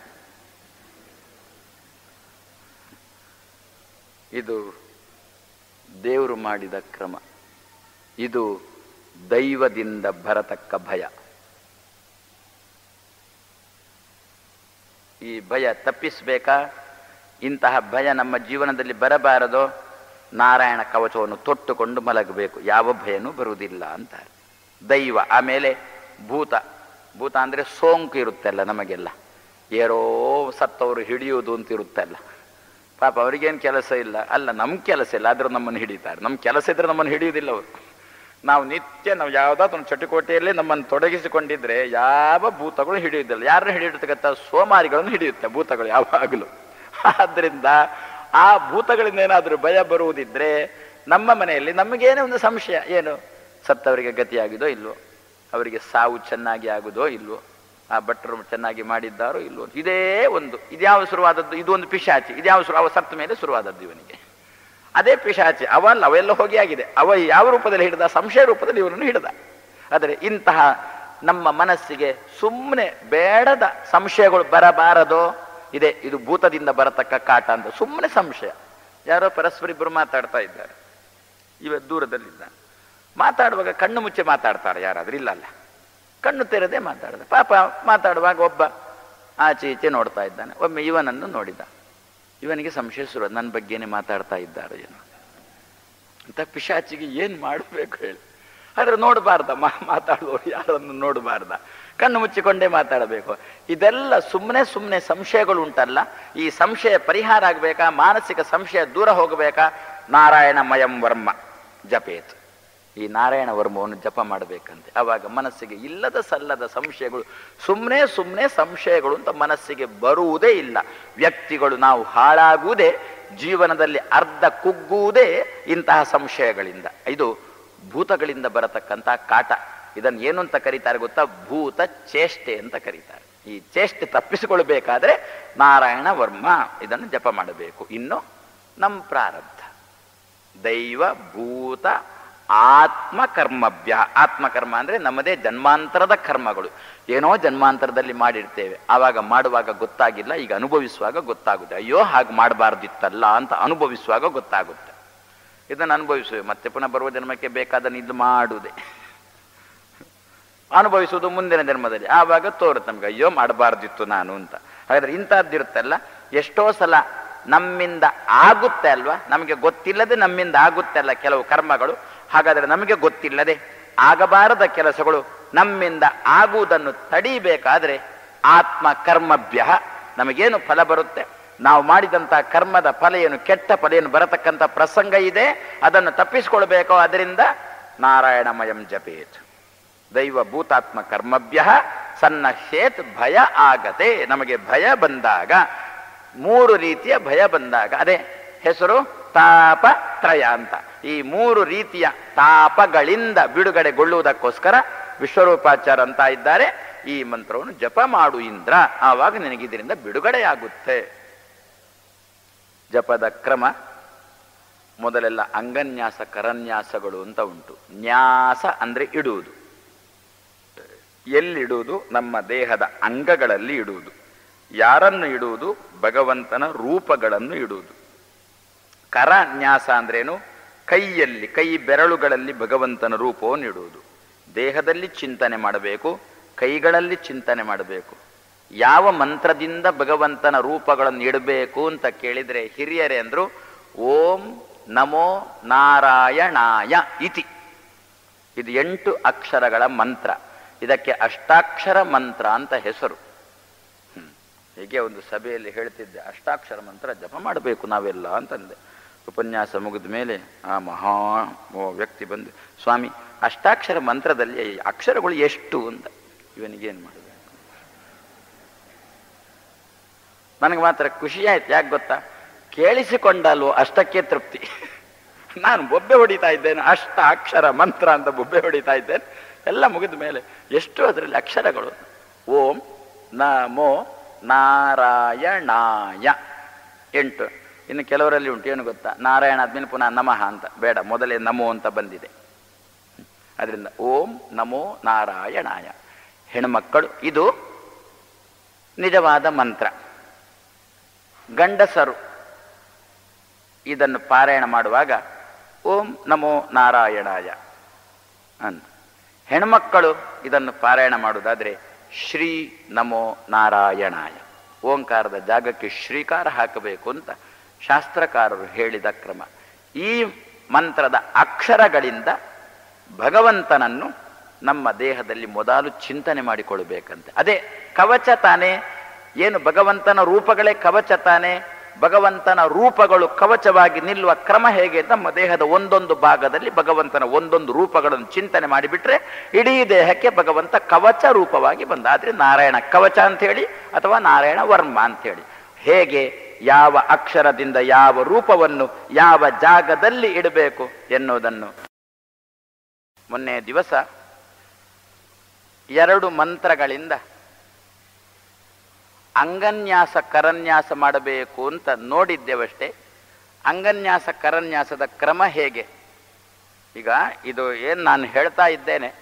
ಇದು ದೇವರು ಮಾಡಿದ ಕ್ರಮ ಇದು ದೈವದಿಂದ ಬರತಕ್ಕ ಭಯ ಈ ಭಯ ತಪ್ಪಿಸಬೇಕಾ ಇಂತಹ ಭಯ ನಮ್ಮ ಜೀವನದಲ್ಲಿ ಬರಬಾರದೋ ನಾರಾಯಣ ಕವಚವನ್ನು ತೊಟ್ಟುಕೊಂಡು ಮಲಗಬೇಕು ಯಾವ ಭಯನೂ ಬರುವುದಿಲ್ಲ ಅಂತಾರೆ ದೈವ ಆಮೇಲೆ ಭೂತ ಭೂತ ಅಂದರೆ ಸೋಂಕು ಇರುತ್ತಲ್ಲ ನಮಗೆಲ್ಲ ಏರೋ ಸತ್ತವರು ಹಿಡಿಯುವುದು ಅಂತ ಇರುತ್ತಲ್ಲ ಪಾಪ ಅವ್ರಿಗೇನು ಕೆಲಸ ಇಲ್ಲ ಅಲ್ಲ ನಮ್ಮ ಕೆಲಸ ಇಲ್ಲ ಆದರೂ ನಮ್ಮನ್ನು ಹಿಡಿತಾರೆ ನಮ್ಮ ಕೆಲಸ ಇದ್ರೆ ನಮ್ಮನ್ನು ಹಿಡಿಯುವುದಿಲ್ಲ ಅವರು ನಾವು ನಿತ್ಯ ನಾವು ಯಾವುದಾದ್ರು ಒಂದು ಚಟುಕೋಟೆಯಲ್ಲಿ ನಮ್ಮನ್ನು ತೊಡಗಿಸಿಕೊಂಡಿದ್ರೆ ಯಾವ ಭೂತಗಳು ಹಿಡಿಯುವುದಿಲ್ಲ ಯಾರನ್ನು ಹಿಡಿಯುತ್ತಕ್ಕಂಥ ಸೋಮಾರಿಗಳನ್ನು ಹಿಡಿಯುತ್ತೆ ಭೂತಗಳು ಯಾವಾಗಲೂ ಆದ್ದರಿಂದ ಆ ಭೂತಗಳಿಂದ ಏನಾದರೂ ಭಯ ಬರುವುದಿದ್ರೆ ನಮ್ಮ ಮನೆಯಲ್ಲಿ ನಮಗೇನೇ ಒಂದು ಸಂಶಯ ಏನು ಸತ್ತವರಿಗೆ ಗತಿಯಾಗಿದೋ ಇಲ್ವೋ ಅವರಿಗೆ ಸಾವು ಚೆನ್ನಾಗಿ ಆಗುದೋ ಇಲ್ವೋ ಆ ಭಟ್ರು ಚೆನ್ನಾಗಿ ಮಾಡಿದ್ದಾರೋ ಇಲ್ವೋ ಇದೇ ಒಂದು ಇದ್ಯಾವ ಶುರುವಾದದ್ದು ಇದು ಒಂದು ಪಿಶಾಚಿ ಇದ್ಯಾವ ಶುರು ಅವ ಸತ್ತ ಮೇಲೆ ಶುರುವಾದದ್ದು ಇವನಿಗೆ ಅದೇ ಪಿಶಾಚಿ ಅವಲ್ಲ ಅವೆಲ್ಲ ಹೋಗಿ ಆಗಿದೆ ಅವ ಯಾವ ರೂಪದಲ್ಲಿ ಹಿಡಿದ ಸಂಶಯ ರೂಪದಲ್ಲಿ ಇವನನ್ನು ಹಿಡಿದ ಆದರೆ ಇಂತಹ ನಮ್ಮ ಮನಸ್ಸಿಗೆ ಸುಮ್ಮನೆ ಬೇಡದ ಸಂಶಯಗಳು ಬರಬಾರದೋ ಇದೆ ಇದು ಭೂತದಿಂದ ಬರತಕ್ಕ ಕಾಟ ಅಂತ ಸುಮ್ಮನೆ ಸಂಶಯ ಯಾರೋ ಪರಸ್ಪರ ಇಬ್ಬರು ಮಾತಾಡ್ತಾ ಇದ್ದಾರೆ ಇವ ದೂರದಲ್ಲಿದ್ದ ಮಾತಾಡುವಾಗ ಕಣ್ಣು ಮುಚ್ಚೆ ಮಾತಾಡ್ತಾರೆ ಯಾರಾದ್ರೂ ಇಲ್ಲಲ್ಲ ಕಣ್ಣು ತೆರೆದೇ ಮಾತಾಡಿದ ಪಾಪ ಮಾತಾಡುವಾಗ ಒಬ್ಬ ಆಚೆ ಈಚೆ ನೋಡ್ತಾ ಇದ್ದಾನೆ ಒಮ್ಮೆ ಇವನನ್ನು ನೋಡಿದ ಇವನಿಗೆ ಸಂಶಯ ಶುರು ನನ್ನ ಬಗ್ಗೆನೇ ಮಾತಾಡ್ತಾ ಇದ್ದಾರೆ ಏನು ಅಂತ ಪಿಶಾಚಿಗೆ ಏನು ಮಾಡಬೇಕು ಹೇಳಿ ಆದ್ರೆ ನೋಡಬಾರ್ದ ಮಾ ಮಾತಾಡುವವರು ಯಾರನ್ನು ನೋಡಬಾರ್ದ ಕಣ್ಣು ಮುಚ್ಚಿಕೊಂಡೇ ಮಾತಾಡಬೇಕು ಇದೆಲ್ಲ ಸುಮ್ಮನೆ ಸುಮ್ಮನೆ ಸಂಶಯಗಳು ಉಂಟಲ್ಲ ಈ ಸಂಶಯ ಪರಿಹಾರ ಆಗಬೇಕಾ ಮಾನಸಿಕ ಸಂಶಯ ದೂರ ಹೋಗಬೇಕಾ ನಾರಾಯಣ ಮಯಂ ವರ್ಮ ಜಪೇತ್ ಈ ನಾರಾಯಣ ವರ್ಮವನ್ನು ಜಪ ಮಾಡಬೇಕಂತೆ ಆವಾಗ ಮನಸ್ಸಿಗೆ ಇಲ್ಲದ ಸಲ್ಲದ ಸಂಶಯಗಳು ಸುಮ್ಮನೆ ಸುಮ್ಮನೆ ಸಂಶಯಗಳು ಅಂತ ಮನಸ್ಸಿಗೆ ಬರುವುದೇ ಇಲ್ಲ ವ್ಯಕ್ತಿಗಳು ನಾವು ಹಾಳಾಗುವುದೇ ಜೀವನದಲ್ಲಿ ಅರ್ಧ ಕುಗ್ಗುವುದೇ ಇಂತಹ ಸಂಶಯಗಳಿಂದ ಇದು ಭೂತಗಳಿಂದ ಬರತಕ್ಕಂಥ ಕಾಟ ಇದನ್ನು ಏನು ಅಂತ ಕರೀತಾರೆ ಗೊತ್ತಾ ಭೂತ ಚೇಷ್ಟೆ ಅಂತ ಕರೀತಾರೆ ಈ ಚೇಷ್ಟೆ ತಪ್ಪಿಸಿಕೊಳ್ಬೇಕಾದ್ರೆ ನಾರಾಯಣ ವರ್ಮ ಇದನ್ನು ಜಪ ಮಾಡಬೇಕು ಇನ್ನು ನಮ್ಮ ಪ್ರಾರಬ್ಧ ದೈವ ಭೂತ ಆತ್ಮ ಕರ್ಮಭ್ಯ ಆತ್ಮಕರ್ಮ ಅಂದ್ರೆ ನಮ್ಮದೇ ಜನ್ಮಾಂತರದ ಕರ್ಮಗಳು ಏನೋ ಜನ್ಮಾಂತರದಲ್ಲಿ ಮಾಡಿರ್ತೇವೆ ಆವಾಗ ಮಾಡುವಾಗ ಗೊತ್ತಾಗಿಲ್ಲ ಈಗ ಅನುಭವಿಸುವಾಗ ಗೊತ್ತಾಗುತ್ತೆ ಅಯ್ಯೋ ಹಾಗೆ ಮಾಡಬಾರ್ದಿತ್ತಲ್ಲ ಅಂತ ಅನುಭವಿಸುವಾಗ ಗೊತ್ತಾಗುತ್ತೆ ಇದನ್ನು ಅನುಭವಿಸುವೆ ಮತ್ತೆ ಪುನಃ ಬರುವ ಜನ್ಮಕ್ಕೆ ಬೇಕಾದನ್ನು ಇದು ಮಾಡುವುದೇ ಅನುಭವಿಸುವುದು ಮುಂದಿನ ಜನ್ಮದಲ್ಲಿ ಆವಾಗ ತೋರುತ್ತೆ ನಮ್ಗೆ ಅಯ್ಯೋ ಮಾಡಬಾರ್ದಿತ್ತು ನಾನು ಅಂತ ಹಾಗಾದ್ರೆ ಇಂಥದ್ದಿರುತ್ತಲ್ಲ ಎಷ್ಟೋ ಸಲ ನಮ್ಮಿಂದ ಆಗುತ್ತೆ ಅಲ್ವಾ ನಮಗೆ ಗೊತ್ತಿಲ್ಲದೆ ನಮ್ಮಿಂದ ಆಗುತ್ತೆ ಅಲ್ಲ ಕೆಲವು ಕರ್ಮಗಳು ಹಾಗಾದ್ರೆ ನಮಗೆ ಗೊತ್ತಿಲ್ಲದೆ ಆಗಬಾರದ ಕೆಲಸಗಳು ನಮ್ಮಿಂದ ಆಗುವುದನ್ನು ತಡೀಬೇಕಾದ್ರೆ ಆತ್ಮ ಕರ್ಮಭ್ಯ ನಮಗೇನು ಫಲ ಬರುತ್ತೆ ನಾವು ಮಾಡಿದಂತಹ ಕರ್ಮದ ಫಲ ಏನು ಕೆಟ್ಟ ಫಲ ಏನು ಬರತಕ್ಕಂಥ ಪ್ರಸಂಗ ಇದೆ ಅದನ್ನು ತಪ್ಪಿಸಿಕೊಳ್ಬೇಕೋ ಅದರಿಂದ ನಾರಾಯಣಮಯಂ ಜಪೇತ್ ದೈವ ಭೂತಾತ್ಮ ಕರ್ಮಭ್ಯ ಸನ್ನಹೇತ್ ಭಯ ಆಗತೆ ನಮಗೆ ಭಯ ಬಂದಾಗ ಮೂರು ರೀತಿಯ ಭಯ ಬಂದಾಗ ಅದೇ ಹೆಸರು ತಾಪ ತ್ರಯ ಅಂತ ಈ ಮೂರು ರೀತಿಯ ತಾಪಗಳಿಂದ ಬಿಡುಗಡೆಗೊಳ್ಳುವುದಕ್ಕೋಸ್ಕರ ವಿಶ್ವರೂಪಾಚಾರ ಅಂತ ಇದ್ದಾರೆ ಈ ಮಂತ್ರವನ್ನು ಜಪ ಮಾಡು ಇಂದ್ರ ಆವಾಗ ನಿನಗೆ ಇದರಿಂದ ಬಿಡುಗಡೆಯಾಗುತ್ತೆ ಜಪದ ಕ್ರಮ ಮೊದಲೆಲ್ಲ ಅಂಗನ್ಯಾಸ ಕರನ್ಯಾಸಗಳು ಅಂತ ಉಂಟು ನ್ಯಾಸ ಅಂದ್ರೆ ಇಡುವುದು ಎಲ್ಲಿಡುವುದು ನಮ್ಮ ದೇಹದ ಅಂಗಗಳಲ್ಲಿ ಇಡುವುದು ಯಾರನ್ನು ಇಡುವುದು ಭಗವಂತನ ರೂಪಗಳನ್ನು ಇಡುವುದು ಕರ ನ್ಯಾಸ ಅಂದ್ರೇನು ಕೈಯಲ್ಲಿ ಕೈ ಬೆರಳುಗಳಲ್ಲಿ ಭಗವಂತನ ರೂಪವನ್ನು ಇಡುವುದು ದೇಹದಲ್ಲಿ ಚಿಂತನೆ ಮಾಡಬೇಕು ಕೈಗಳಲ್ಲಿ ಚಿಂತನೆ ಮಾಡಬೇಕು ಯಾವ ಮಂತ್ರದಿಂದ ಭಗವಂತನ ರೂಪಗಳನ್ನು ಇಡಬೇಕು ಅಂತ ಕೇಳಿದ್ರೆ ಹಿರಿಯರೇ ಅಂದ್ರು ಓಂ ನಮೋ ನಾರಾಯಣಾಯ ಇತಿ ಇದು ಎಂಟು ಅಕ್ಷರಗಳ ಮಂತ್ರ ಇದಕ್ಕೆ ಅಷ್ಟಾಕ್ಷರ ಮಂತ್ರ ಅಂತ ಹೆಸರು ಹ್ಮ್. ಹೀಗೆ ಒಂದು ಸಭೆಯಲ್ಲಿ ಹೇಳ್ತಿದ್ದೆ ಅಷ್ಟಾಕ್ಷರ ಮಂತ್ರ ಜಪ ಮಾಡಬೇಕು ನಾವೆಲ್ಲ ಅಂತಂದೆ ಉಪನ್ಯಾಸ ಮುಗಿದ ಮೇಲೆ ಆ ಮಹಾ ಓ ವ್ಯಕ್ತಿ ಬಂದು ಸ್ವಾಮಿ ಅಷ್ಟಾಕ್ಷರ ಮಂತ್ರದಲ್ಲಿ ಅಕ್ಷರಗಳು ಎಷ್ಟು ಅಂತ ಇವನಿಗೇನು ಮಾಡಬೇಕು ನನಗೆ ಮಾತ್ರ ಖುಷಿ ಆಯ್ತು ಯಾಕೆ ಗೊತ್ತಾ ಕೇಳಿಸಿಕೊಂಡಲ್ವೋ ಅಷ್ಟಕ್ಕೆ ತೃಪ್ತಿ ನಾನು ಬೊಬ್ಬೆ ಹೊಡಿತಾ ಇದ್ದೇನೆ ಅಷ್ಟ ಅಕ್ಷರ ಮಂತ್ರ ಅಂತ ಬೊಬ್ಬೆ ಹೊಡಿತಾ ಇದ್ದೇನೆ ಎಲ್ಲ ಮುಗಿದ ಮೇಲೆ ಎಷ್ಟು ಅದರಲ್ಲಿ ಅಕ್ಷರಗಳು ಓಂ ನಮೋ ನಾರಾಯಣಾಯ ಎಂಟು ಇನ್ನು ಕೆಲವರಲ್ಲಿ ಉಂಟು ಏನು ಗೊತ್ತಾ ನಾರಾಯಣ ಆದ್ಮೇಲೆ ಪುನಃ ನಮಃ ಅಂತ ಬೇಡ ಮೊದಲೇ ನಮೋ ಅಂತ ಬಂದಿದೆ ಅದರಿಂದ ಓಂ ನಮೋ ನಾರಾಯಣಾಯ ಹೆಣ್ಮಕ್ಕಳು ಇದು ನಿಜವಾದ ಮಂತ್ರ ಗಂಡಸರು ಇದನ್ನು ಪಾರಾಯಣ ಮಾಡುವಾಗ ಓಂ ನಮೋ ನಾರಾಯಣಾಯ ಅಂತ ಹೆಣ್ಮಕ್ಕಳು ಇದನ್ನು ಪಾರಾಯಣ ಮಾಡುವುದಾದ್ರೆ ಶ್ರೀ ನಮೋ ನಾರಾಯಣಾಯ ಓಂಕಾರದ ಜಾಗಕ್ಕೆ ಶ್ರೀಕಾರ ಹಾಕಬೇಕು ಅಂತ ಶಾಸ್ತ್ರಕಾರರು ಹೇಳಿದ ಕ್ರಮ ಈ ಮಂತ್ರದ ಅಕ್ಷರಗಳಿಂದ ಭಗವಂತನನ್ನು ನಮ್ಮ ದೇಹದಲ್ಲಿ ಮೊದಲು ಚಿಂತನೆ ಮಾಡಿಕೊಳ್ಬೇಕಂತೆ ಅದೇ ಕವಚ ತಾನೇ ಏನು ಭಗವಂತನ ರೂಪಗಳೇ ಕವಚ ತಾನೇ ಭಗವಂತನ ರೂಪಗಳು ಕವಚವಾಗಿ ನಿಲ್ಲುವ ಕ್ರಮ ಹೇಗೆ ನಮ್ಮ ದೇಹದ ಒಂದೊಂದು ಭಾಗದಲ್ಲಿ ಭಗವಂತನ ಒಂದೊಂದು ರೂಪಗಳನ್ನು ಚಿಂತನೆ ಮಾಡಿಬಿಟ್ರೆ ಇಡೀ ದೇಹಕ್ಕೆ ಭಗವಂತ ಕವಚ ರೂಪವಾಗಿ ಬಂದ ಆದ್ರೆ ನಾರಾಯಣ ಕವಚ ಅಂತ ಹೇಳಿ ಅಥವಾ ನಾರಾಯಣ ವರ್ಮ ಅಂತ ಹೇಳಿ ಹೇಗೆ ಯಾವ ಅಕ್ಷರದಿಂದ ಯಾವ ರೂಪವನ್ನು ಯಾವ ಜಾಗದಲ್ಲಿ ಇಡಬೇಕು ಎನ್ನುವುದನ್ನು ಮೊನ್ನೆ ದಿವಸ ಎರಡು ಮಂತ್ರಗಳಿಂದ ಅಂಗನ್ಯಾಸ ಕರನ್ಯಾಸ ಮಾಡಬೇಕು ಅಂತ ನೋಡಿದ್ದೇವಷ್ಟೇ ಅಂಗನ್ಯಾಸ ಕರನ್ಯಾಸದ ಕ್ರಮ ಹೇಗೆ ಈಗ ಇದು ಏನು ನಾನು ಹೇಳ್ತಾ ಇದ್ದೇನೆ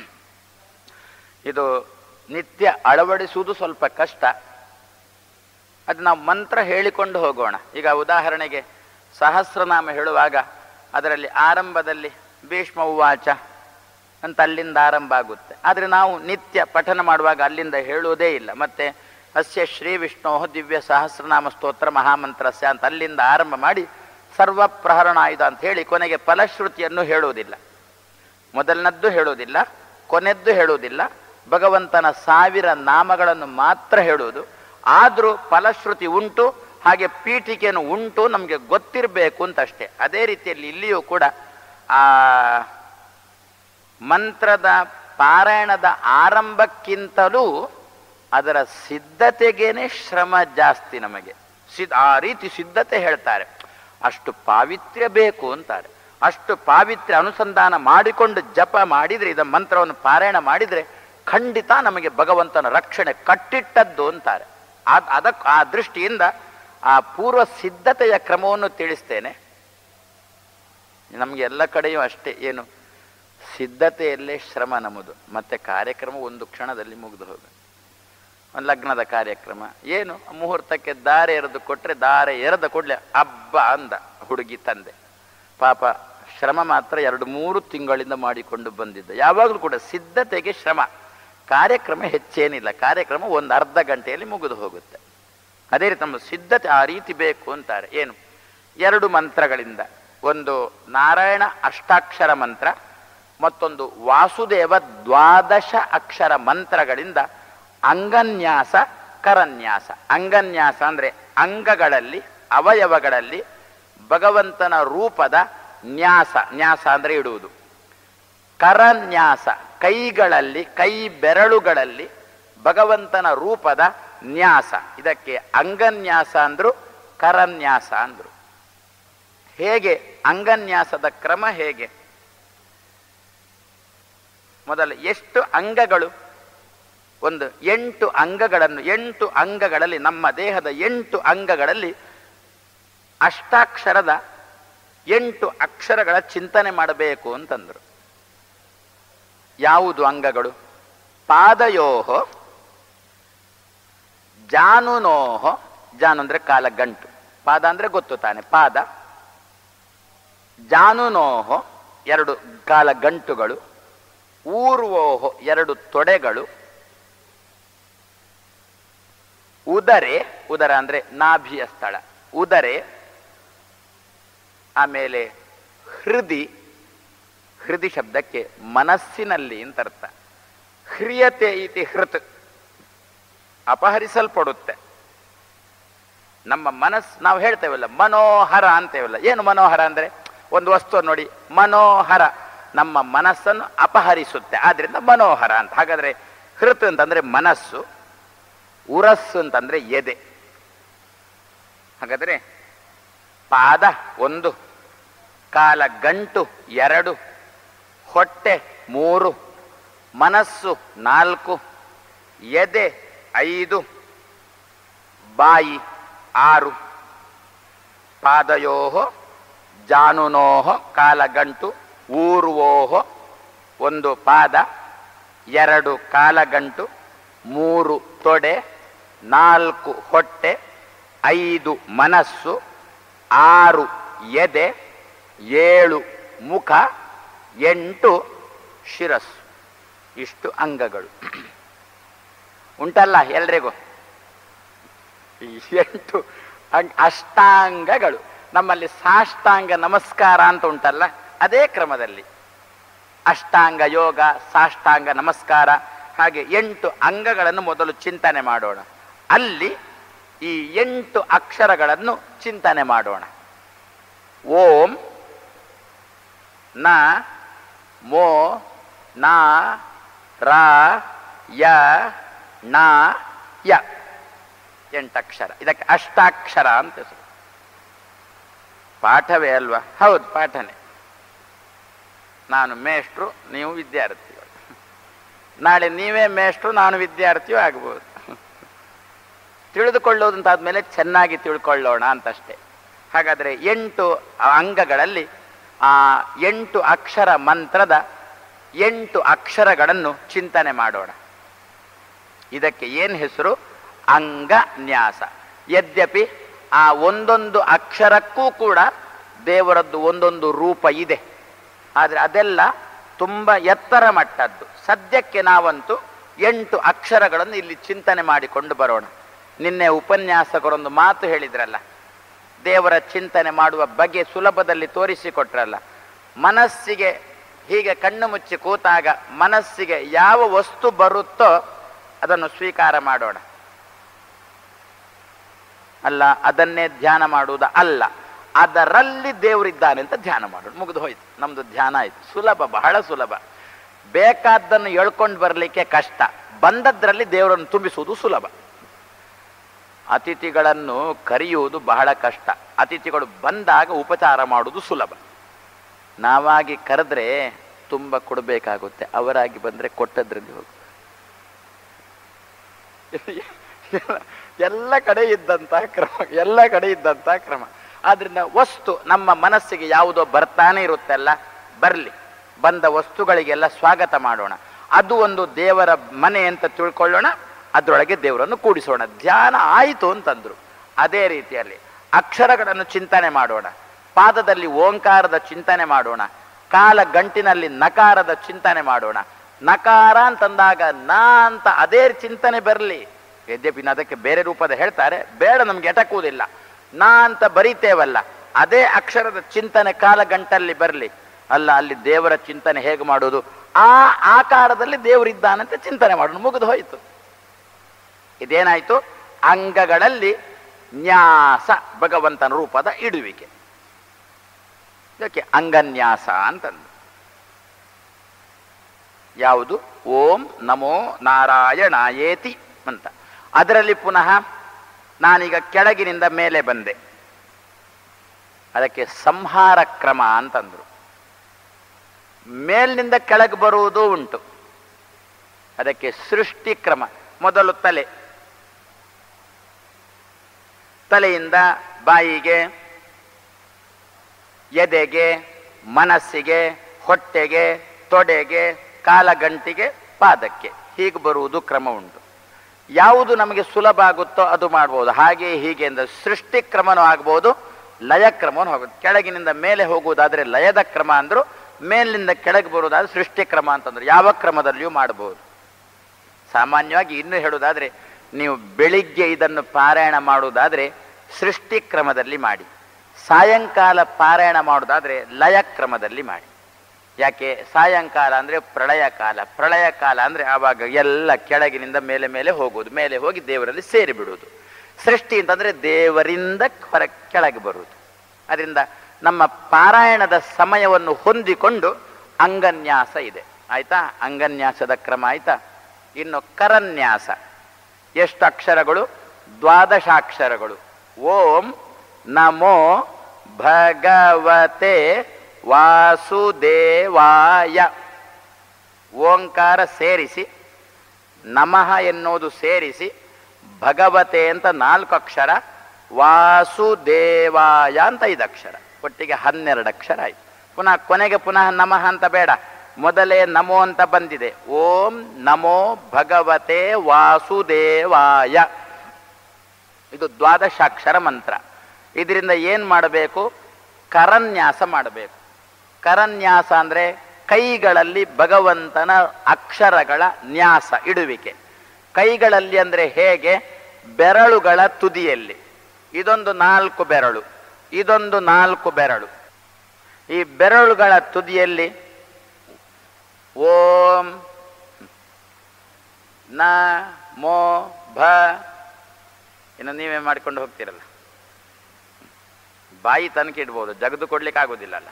ಇದು ನಿತ್ಯ ಅಳವಡಿಸುವುದು ಸ್ವಲ್ಪ ಕಷ್ಟ ಅದು ನಾವು ಮಂತ್ರ ಹೇಳಿಕೊಂಡು ಹೋಗೋಣ ಈಗ ಉದಾಹರಣೆಗೆ ಸಹಸ್ರನಾಮ ಹೇಳುವಾಗ ಅದರಲ್ಲಿ ಆರಂಭದಲ್ಲಿ ಭೀಷ್ಮ ಉವಾಚ ಅಂತ ಅಲ್ಲಿಂದ ಆರಂಭ ಆಗುತ್ತೆ ಆದರೆ ನಾವು ನಿತ್ಯ ಪಠನ ಮಾಡುವಾಗ ಅಲ್ಲಿಂದ ಹೇಳುವುದೇ ಇಲ್ಲ ಮತ್ತೆ ಅಸ್ಯ ಶ್ರೀ ವಿಷ್ಣು ದಿವ್ಯ ಸಹಸ್ರನಾಮ ಸ್ತೋತ್ರ ಮಹಾಮಂತ್ರಸ್ಯ ಅಂತ ಅಲ್ಲಿಂದ ಆರಂಭ ಮಾಡಿ ಸರ್ವ ಪ್ರಹರಣಾಯುಧ ಅಂತ ಹೇಳಿ ಕೊನೆಗೆ ಫಲಶ್ರುತಿಯನ್ನು ಹೇಳುವುದಿಲ್ಲ ಮೊದಲನದ್ದು ಹೇಳುವುದಿಲ್ಲ ಕೊನೆದ್ದು ಹೇಳುವುದಿಲ್ಲ ಭಗವಂತನ ಸಾವಿರ ನಾಮಗಳನ್ನು ಮಾತ್ರ ಹೇಳುವುದು ಆದರೂ ಫಲಶ್ರುತಿ ಉಂಟು ಹಾಗೆ ಪೀಠಿಕೆಯನ್ನು ಉಂಟು ನಮಗೆ ಗೊತ್ತಿರಬೇಕು ಅಂತ ಅಷ್ಟೇ ಅದೇ ರೀತಿಯಲ್ಲಿ ಇಲ್ಲಿಯೂ ಕೂಡ ಆ ಮಂತ್ರದ ಪಾರಾಯಣದ ಆರಂಭಕ್ಕಿಂತಲೂ ಅದರ ಸಿದ್ಧತೆಗೇನೆ ಶ್ರಮ ಜಾಸ್ತಿ ನಮಗೆ ಸಿದ್ ಆ ರೀತಿ ಸಿದ್ಧತೆ ಹೇಳ್ತಾರೆ ಅಷ್ಟು ಪಾವಿತ್ರ್ಯ ಬೇಕು ಅಂತಾರೆ ಅಷ್ಟು ಪಾವಿತ್ರ್ಯ ಅನುಸಂಧಾನ ಮಾಡಿಕೊಂಡು ಜಪ ಮಾಡಿದ್ರೆ ಇದ ಮಂತ್ರವನ್ನು ಪಾರಾಯಣ ಮಾಡಿದ್ರೆ ಖಂಡಿತ ನಮಗೆ ಭಗವಂತನ ರಕ್ಷಣೆ ಕಟ್ಟಿಟ್ಟದ್ದು ಅಂತಾರೆ ಅದ್ ಅದಕ್ಕೆ ಆ ದೃಷ್ಟಿಯಿಂದ ಆ ಪೂರ್ವ ಸಿದ್ಧತೆಯ ಕ್ರಮವನ್ನು ತಿಳಿಸ್ತೇನೆ ನಮಗೆ ಎಲ್ಲ ಕಡೆಯೂ ಅಷ್ಟೇ ಏನು ಸಿದ್ಧತೆಯಲ್ಲೇ ಶ್ರಮ ನಮ್ಮದು ಮತ್ತೆ ಕಾರ್ಯಕ್ರಮ ಒಂದು ಕ್ಷಣದಲ್ಲಿ ಮುಗಿದು ಹೋಗ ಒಂದು ಲಗ್ನದ ಕಾರ್ಯಕ್ರಮ ಏನು ಮುಹೂರ್ತಕ್ಕೆ ದಾರೆ ಎರೆದು ಕೊಟ್ರೆ ದಾರೆ ಎರೆದ ಕೂಡಲೇ ಹಬ್ಬ ಅಂದ ಹುಡುಗಿ ತಂದೆ ಪಾಪ ಶ್ರಮ ಮಾತ್ರ ಎರಡು ಮೂರು ತಿಂಗಳಿಂದ ಮಾಡಿಕೊಂಡು ಬಂದಿದ್ದ ಯಾವಾಗಲೂ ಕೂಡ ಸಿದ್ಧತೆಗೆ ಶ್ರಮ ಕಾರ್ಯಕ್ರಮ ಹೆಚ್ಚೇನಿಲ್ಲ ಕಾರ್ಯಕ್ರಮ ಒಂದು ಅರ್ಧ ಗಂಟೆಯಲ್ಲಿ ಮುಗಿದು ಹೋಗುತ್ತೆ ಅದೇ ರೀತಿ ನಮ್ಮ ಸಿದ್ಧತೆ ಆ ರೀತಿ ಬೇಕು ಅಂತಾರೆ ಏನು ಎರಡು ಮಂತ್ರಗಳಿಂದ ಒಂದು ನಾರಾಯಣ ಅಷ್ಟಾಕ್ಷರ ಮಂತ್ರ ಮತ್ತೊಂದು ವಾಸುದೇವ ದ್ವಾದಶ ಅಕ್ಷರ ಮಂತ್ರಗಳಿಂದ ಅಂಗನ್ಯಾಸ ಕರನ್ಯಾಸ ಅಂಗನ್ಯಾಸ ಅಂದರೆ ಅಂಗಗಳಲ್ಲಿ ಅವಯವಗಳಲ್ಲಿ ಭಗವಂತನ ರೂಪದ ನ್ಯಾಸ ನ್ಯಾಸ ಅಂದರೆ ಇಡುವುದು ಕರನ್ಯಾಸ ಕೈಗಳಲ್ಲಿ ಕೈ ಬೆರಳುಗಳಲ್ಲಿ ಭಗವಂತನ ರೂಪದ ನ್ಯಾಸ ಇದಕ್ಕೆ ಅಂಗನ್ಯಾಸ ಅಂದ್ರು ಕರನ್ಯಾಸ ಅಂದ್ರು ಹೇಗೆ ಅಂಗನ್ಯಾಸದ ಕ್ರಮ ಹೇಗೆ ಮೊದಲು ಎಷ್ಟು ಅಂಗಗಳು ಒಂದು ಎಂಟು ಅಂಗಗಳನ್ನು ಎಂಟು ಅಂಗಗಳಲ್ಲಿ ನಮ್ಮ ದೇಹದ ಎಂಟು ಅಂಗಗಳಲ್ಲಿ ಅಷ್ಟಾಕ್ಷರದ ಎಂಟು ಅಕ್ಷರಗಳ ಚಿಂತನೆ ಮಾಡಬೇಕು ಅಂತಂದರು ಯಾವುದು ಅಂಗಗಳು ಪಾದಯೋಹೋ ಜಾನುನೋಹೋ ಜಾನು ಅಂದ್ರೆ ಕಾಲ ಗಂಟು ಪಾದ ಅಂದ್ರೆ ಗೊತ್ತು ತಾನೆ ಪಾದ ಜಾನುನೋಹೋ ಎರಡು ಕಾಲ ಗಂಟುಗಳು ಊರ್ವೋಹೋ ಎರಡು ತೊಡೆಗಳು ಉದರೆ ಉದರ ಅಂದ್ರೆ ನಾಭಿಯ ಸ್ಥಳ ಉದರೆ ಆಮೇಲೆ ಹೃದಿ ಹೃದಿ ಶಬ್ದಕ್ಕೆ ಮನಸ್ಸಿನಲ್ಲಿ ಅಂತ ಅರ್ಥ ಹ್ರಿಯತೆ ಇತಿ ಹೃತ್ ಅಪಹರಿಸಲ್ಪಡುತ್ತೆ ನಮ್ಮ ಮನಸ್ಸು ನಾವು ಹೇಳ್ತೇವಲ್ಲ ಮನೋಹರ ಅಂತೇವಲ್ಲ ಏನು ಮನೋಹರ ಅಂದ್ರೆ ಒಂದು ವಸ್ತು ನೋಡಿ ಮನೋಹರ ನಮ್ಮ ಮನಸ್ಸನ್ನು ಅಪಹರಿಸುತ್ತೆ ಆದ್ರಿಂದ ಮನೋಹರ ಅಂತ ಹಾಗಾದ್ರೆ ಹೃತ್ ಅಂತಂದ್ರೆ ಮನಸ್ಸು ಉರಸ್ಸು ಅಂತಂದ್ರೆ ಎದೆ ಹಾಗಾದ್ರೆ ಪಾದ ಒಂದು ಕಾಲ ಗಂಟು ಎರಡು ಹೊಟ್ಟೆ ಮೂರು ಮನಸ್ಸು ನಾಲ್ಕು ಎದೆ ಐದು ಬಾಯಿ ಆರು ಪಾದಯೋಹೋ ಜಾನುನೋಹೋ ಕಾಲಗಂಟು ಊರ್ವೋಹೋ ಒಂದು ಪಾದ ಎರಡು ಕಾಲಗಂಟು ಮೂರು ತೊಡೆ ನಾಲ್ಕು ಹೊಟ್ಟೆ ಐದು ಮನಸ್ಸು ಆರು ಎದೆ ಏಳು ಮುಖ ಎಂಟು ಶಿರಸ್ಸು ಇಷ್ಟು ಅಂಗಗಳು ಉಂಟಲ್ಲ ಎಲ್ರಿಗೂ ಈ ಎಂಟು ಅಂಗ್- ಅಷ್ಟಾಂಗಗಳು ನಮ್ಮಲ್ಲಿ ಸಾಷ್ಟಾಂಗ ನಮಸ್ಕಾರ ಅಂತ ಉಂಟಲ್ಲ ಅದೇ ಕ್ರಮದಲ್ಲಿ ಅಷ್ಟಾಂಗ ಯೋಗ ಸಾಷ್ಟಾಂಗ ನಮಸ್ಕಾರ ಹಾಗೆ ಎಂಟು ಅಂಗಗಳನ್ನು ಮೊದಲು ಚಿಂತನೆ ಮಾಡೋಣ ಅಲ್ಲಿ ಈ ಎಂಟು ಅಕ್ಷರಗಳನ್ನು ಚಿಂತನೆ ಮಾಡೋಣ ಓಂ ನ ಮೋ ನಾ ರಾ ಯ ನ ಯ ಎಂಟಕ್ಷರ ಇದಕ್ಕೆ ಅಷ್ಟಾಕ್ಷರ ಅಂತ ಹೆಸರು ಪಾಠವೇ ಅಲ್ವಾ ಹೌದು ಪಾಠನೇ ನಾನು ಮೇಷ್ಟ್ರು ನೀವು ವಿದ್ಯಾರ್ಥಿಗಳು ನಾಳೆ ನೀವೇ ಮೇಷ್ಟ್ರು ನಾನು ವಿದ್ಯಾರ್ಥಿಯೂ ಆಗ್ಬೋದು ತಿಳಿದುಕೊಳ್ಳೋದು ಅಂತಾದ್ಮೇಲೆ ಚೆನ್ನಾಗಿ ತಿಳ್ಕೊಳ್ಳೋಣ ಅಂತಷ್ಟೇ ಹಾಗಾದ್ರೆ ಎಂಟು ಅಂಗಗಳಲ್ಲಿ ಆ ಎಂಟು ಅಕ್ಷರ ಮಂತ್ರದ ಎಂಟು ಅಕ್ಷರಗಳನ್ನು ಚಿಂತನೆ ಮಾಡೋಣ ಇದಕ್ಕೆ ಏನು ಹೆಸರು ಅಂಗನ್ಯಾಸ ಯದ್ಯಪಿ ಆ ಒಂದೊಂದು ಅಕ್ಷರಕ್ಕೂ ಕೂಡ ದೇವರದ್ದು ಒಂದೊಂದು ರೂಪ ಇದೆ ಆದರೆ ಅದೆಲ್ಲ ತುಂಬ ಎತ್ತರ ಮಟ್ಟದ್ದು ಸದ್ಯಕ್ಕೆ ನಾವಂತೂ ಎಂಟು ಅಕ್ಷರಗಳನ್ನು ಇಲ್ಲಿ ಚಿಂತನೆ ಮಾಡಿಕೊಂಡು ಬರೋಣ ನಿನ್ನೆ ಉಪನ್ಯಾಸಕರೊಂದು ಮಾತು ಹೇಳಿದ್ರಲ್ಲ ದೇವರ ಚಿಂತನೆ ಮಾಡುವ ಬಗೆ ಸುಲಭದಲ್ಲಿ ತೋರಿಸಿಕೊಟ್ರಲ್ಲ ಮನಸ್ಸಿಗೆ ಹೀಗೆ ಕಣ್ಣು ಮುಚ್ಚಿ ಕೂತಾಗ ಮನಸ್ಸಿಗೆ ಯಾವ ವಸ್ತು ಬರುತ್ತೋ ಅದನ್ನು ಸ್ವೀಕಾರ ಮಾಡೋಣ ಅಲ್ಲ ಅದನ್ನೇ ಧ್ಯಾನ ಮಾಡುವುದು ಅಲ್ಲ ಅದರಲ್ಲಿ ದೇವರಿದ್ದಾನೆ ಅಂತ ಧ್ಯಾನ ಮಾಡೋಣ ಮುಗಿದು ಹೋಯ್ತು ನಮ್ದು ಧ್ಯಾನ ಆಯ್ತು ಸುಲಭ ಬಹಳ ಸುಲಭ ಬೇಕಾದ್ದನ್ನು ಎಳ್ಕೊಂಡು ಬರಲಿಕ್ಕೆ ಕಷ್ಟ ಬಂದದ್ರಲ್ಲಿ ದೇವರನ್ನು ತುಂಬಿಸುವುದು ಸುಲಭ ಅತಿಥಿಗಳನ್ನು ಕರೆಯುವುದು ಬಹಳ ಕಷ್ಟ ಅತಿಥಿಗಳು ಬಂದಾಗ ಉಪಚಾರ ಮಾಡುವುದು ಸುಲಭ ನಾವಾಗಿ ಕರೆದ್ರೆ ತುಂಬ ಕೊಡಬೇಕಾಗುತ್ತೆ ಅವರಾಗಿ ಬಂದರೆ ಕೊಟ್ಟದ್ರಲ್ಲಿ ಹೋಗು ಎಲ್ಲ ಕಡೆ ಇದ್ದಂಥ ಕ್ರಮ ಎಲ್ಲ ಕಡೆ ಇದ್ದಂಥ ಕ್ರಮ ಆದ್ರಿಂದ ವಸ್ತು ನಮ್ಮ ಮನಸ್ಸಿಗೆ ಯಾವುದೋ ಬರ್ತಾನೆ ಇರುತ್ತಲ್ಲ ಬರಲಿ ಬಂದ ವಸ್ತುಗಳಿಗೆಲ್ಲ ಸ್ವಾಗತ ಮಾಡೋಣ ಅದು ಒಂದು ದೇವರ ಮನೆ ಅಂತ ತಿಳ್ಕೊಳ್ಳೋಣ ಅದರೊಳಗೆ ದೇವರನ್ನು ಕೂಡಿಸೋಣ ಧ್ಯಾನ ಆಯಿತು ಅಂತಂದ್ರು ಅದೇ ರೀತಿಯಲ್ಲಿ ಅಕ್ಷರಗಳನ್ನು ಚಿಂತನೆ ಮಾಡೋಣ ಪಾದದಲ್ಲಿ ಓಂಕಾರದ ಚಿಂತನೆ ಮಾಡೋಣ ಕಾಲ ಗಂಟಿನಲ್ಲಿ ನಕಾರದ ಚಿಂತನೆ ಮಾಡೋಣ ನಕಾರ ಅಂತಂದಾಗ ನ ಅಂತ ಅದೇ ಚಿಂತನೆ ಬರಲಿ ಯದ್ಯಪಿ ಇನ್ನು ಅದಕ್ಕೆ ಬೇರೆ ರೂಪದ ಹೇಳ್ತಾರೆ ಬೇಡ ನಮ್ಗೆ ಎಟಕುವುದಿಲ್ಲ ನಾ ಅಂತ ಬರೀತೇವಲ್ಲ ಅದೇ ಅಕ್ಷರದ ಚಿಂತನೆ ಕಾಲ ಗಂಟಲ್ಲಿ ಬರಲಿ ಅಲ್ಲ ಅಲ್ಲಿ ದೇವರ ಚಿಂತನೆ ಹೇಗೆ ಮಾಡೋದು ಆ ಆಕಾರದಲ್ಲಿ ದೇವರಿದ್ದಾನಂತ ಚಿಂತನೆ ಮಾಡೋಣ ಮುಗಿದು ಹೋಯಿತು ಇದೇನಾಯ್ತು ಅಂಗಗಳಲ್ಲಿ ನ್ಯಾಸ ಭಗವಂತನ ರೂಪದ ಇಡುವಿಕೆ ಇದಕ್ಕೆ ಅಂಗನ್ಯಾಸ ಅಂತಂದು ಯಾವುದು ಓಂ ನಮೋ ನಾರಾಯಣಾಯೇತಿ ಅಂತ ಅದರಲ್ಲಿ ಪುನಃ ನಾನೀಗ ಕೆಳಗಿನಿಂದ ಮೇಲೆ ಬಂದೆ ಅದಕ್ಕೆ ಸಂಹಾರ ಕ್ರಮ ಅಂತಂದ್ರು ಮೇಲಿನಿಂದ ಕೆಳಗೆ ಬರುವುದೂ ಉಂಟು ಅದಕ್ಕೆ ಸೃಷ್ಟಿ ಕ್ರಮ ಮೊದಲು ತಲೆ ತಲೆಯಿಂದ ಬಾಯಿಗೆ ಎದೆಗೆ ಮನಸ್ಸಿಗೆ ಹೊಟ್ಟೆಗೆ ತೊಡೆಗೆ ಕಾಲಗಂಟಿಗೆ ಪಾದಕ್ಕೆ ಹೀಗೆ ಬರುವುದು ಕ್ರಮ ಉಂಟು ಯಾವುದು ನಮಗೆ ಸುಲಭ ಆಗುತ್ತೋ ಅದು ಮಾಡ್ಬೋದು ಹಾಗೆ ಹೀಗೆ ಅಂತ ಸೃಷ್ಟಿ ಕ್ರಮನೂ ಆಗ್ಬೋದು ಲಯ ಕ್ರಮನೂ ಹೋಗುತ್ತೆ ಕೆಳಗಿನಿಂದ ಮೇಲೆ ಹೋಗುವುದಾದ್ರೆ ಲಯದ ಕ್ರಮ ಅಂದ್ರು ಮೇಲಿನಿಂದ ಕೆಳಗೆ ಬರುವುದಾದ್ರೆ ಸೃಷ್ಟಿ ಕ್ರಮ ಅಂತಂದ್ರು ಯಾವ ಕ್ರಮದಲ್ಲಿಯೂ ಮಾಡಬಹುದು ಸಾಮಾನ್ಯವಾಗಿ ಇನ್ನು ಹೇಳುವುದಾದ್ರೆ ನೀವು ಬೆಳಿಗ್ಗೆ ಇದನ್ನು ಪಾರಾಯಣ ಮಾಡುವುದಾದ್ರೆ ಸೃಷ್ಟಿ ಕ್ರಮದಲ್ಲಿ ಮಾಡಿ ಸಾಯಂಕಾಲ ಪಾರಾಯಣ ಮಾಡುವುದಾದ್ರೆ ಲಯ ಕ್ರಮದಲ್ಲಿ ಮಾಡಿ ಯಾಕೆ ಸಾಯಂಕಾಲ ಅಂದ್ರೆ ಪ್ರಳಯ ಕಾಲ ಪ್ರಳಯ ಕಾಲ ಅಂದ್ರೆ ಆವಾಗ ಎಲ್ಲ ಕೆಳಗಿನಿಂದ ಮೇಲೆ ಮೇಲೆ ಹೋಗುವುದು ಮೇಲೆ ಹೋಗಿ ದೇವರಲ್ಲಿ ಸೇರಿ ಬಿಡುವುದು ಸೃಷ್ಟಿ ಅಂತಂದ್ರೆ ದೇವರಿಂದ ಹೊರ ಕೆಳಗೆ ಬರುವುದು ಅದರಿಂದ ನಮ್ಮ ಪಾರಾಯಣದ ಸಮಯವನ್ನು ಹೊಂದಿಕೊಂಡು ಅಂಗನ್ಯಾಸ ಇದೆ ಆಯ್ತಾ ಅಂಗನ್ಯಾಸದ ಕ್ರಮ ಆಯ್ತಾ ಇನ್ನು ಕರನ್ಯಾಸ ಎಷ್ಟು ಅಕ್ಷರಗಳು ದ್ವಾದಶಾಕ್ಷರಗಳು ಓಂ ನಮೋ ಭಗವತೆ ವಾಸುದೇವಾಯ ಓಂಕಾರ ಸೇರಿಸಿ ನಮಃ ಎನ್ನುವುದು ಸೇರಿಸಿ ಭಗವತೆ ಅಂತ ನಾಲ್ಕು ಅಕ್ಷರ ವಾಸುದೇವಾಯ ಅಂತ ಐದು ಅಕ್ಷರ ಒಟ್ಟಿಗೆ ಹನ್ನೆರಡು ಅಕ್ಷರ ಆಯ್ತು ಪುನಃ ಕೊನೆಗೆ ಪುನಃ ನಮಃ ಅಂತ ಬೇಡ ಮೊದಲೇ ನಮೋ ಅಂತ ಬಂದಿದೆ ಓಂ ನಮೋ ಭಗವತೆ ವಾಸುದೇವಾಯ ಇದು ದ್ವಾದಶಾಕ್ಷರ ಮಂತ್ರ ಇದರಿಂದ ಏನು ಮಾಡಬೇಕು ಕರನ್ಯಾಸ ಮಾಡಬೇಕು ಕರನ್ಯಾಸ ಅಂದರೆ ಕೈಗಳಲ್ಲಿ ಭಗವಂತನ ಅಕ್ಷರಗಳ ನ್ಯಾಸ ಇಡುವಿಕೆ ಕೈಗಳಲ್ಲಿ ಅಂದರೆ ಹೇಗೆ ಬೆರಳುಗಳ ತುದಿಯಲ್ಲಿ ಇದೊಂದು ನಾಲ್ಕು ಬೆರಳು ಇದೊಂದು ನಾಲ್ಕು ಬೆರಳು ಈ ಬೆರಳುಗಳ ತುದಿಯಲ್ಲಿ ಓಂ ನ ಮೋ ಭ ಇನ್ನು ನೀವೇ ಮಾಡಿಕೊಂಡು ಹೋಗ್ತೀರಲ್ಲ ಬಾಯಿ ತನಕ ಇಡ್ಬೋದು ಜಗದು ಕೊಡ್ಲಿಕ್ಕೆ ಆಗೋದಿಲ್ಲಲ್ಲ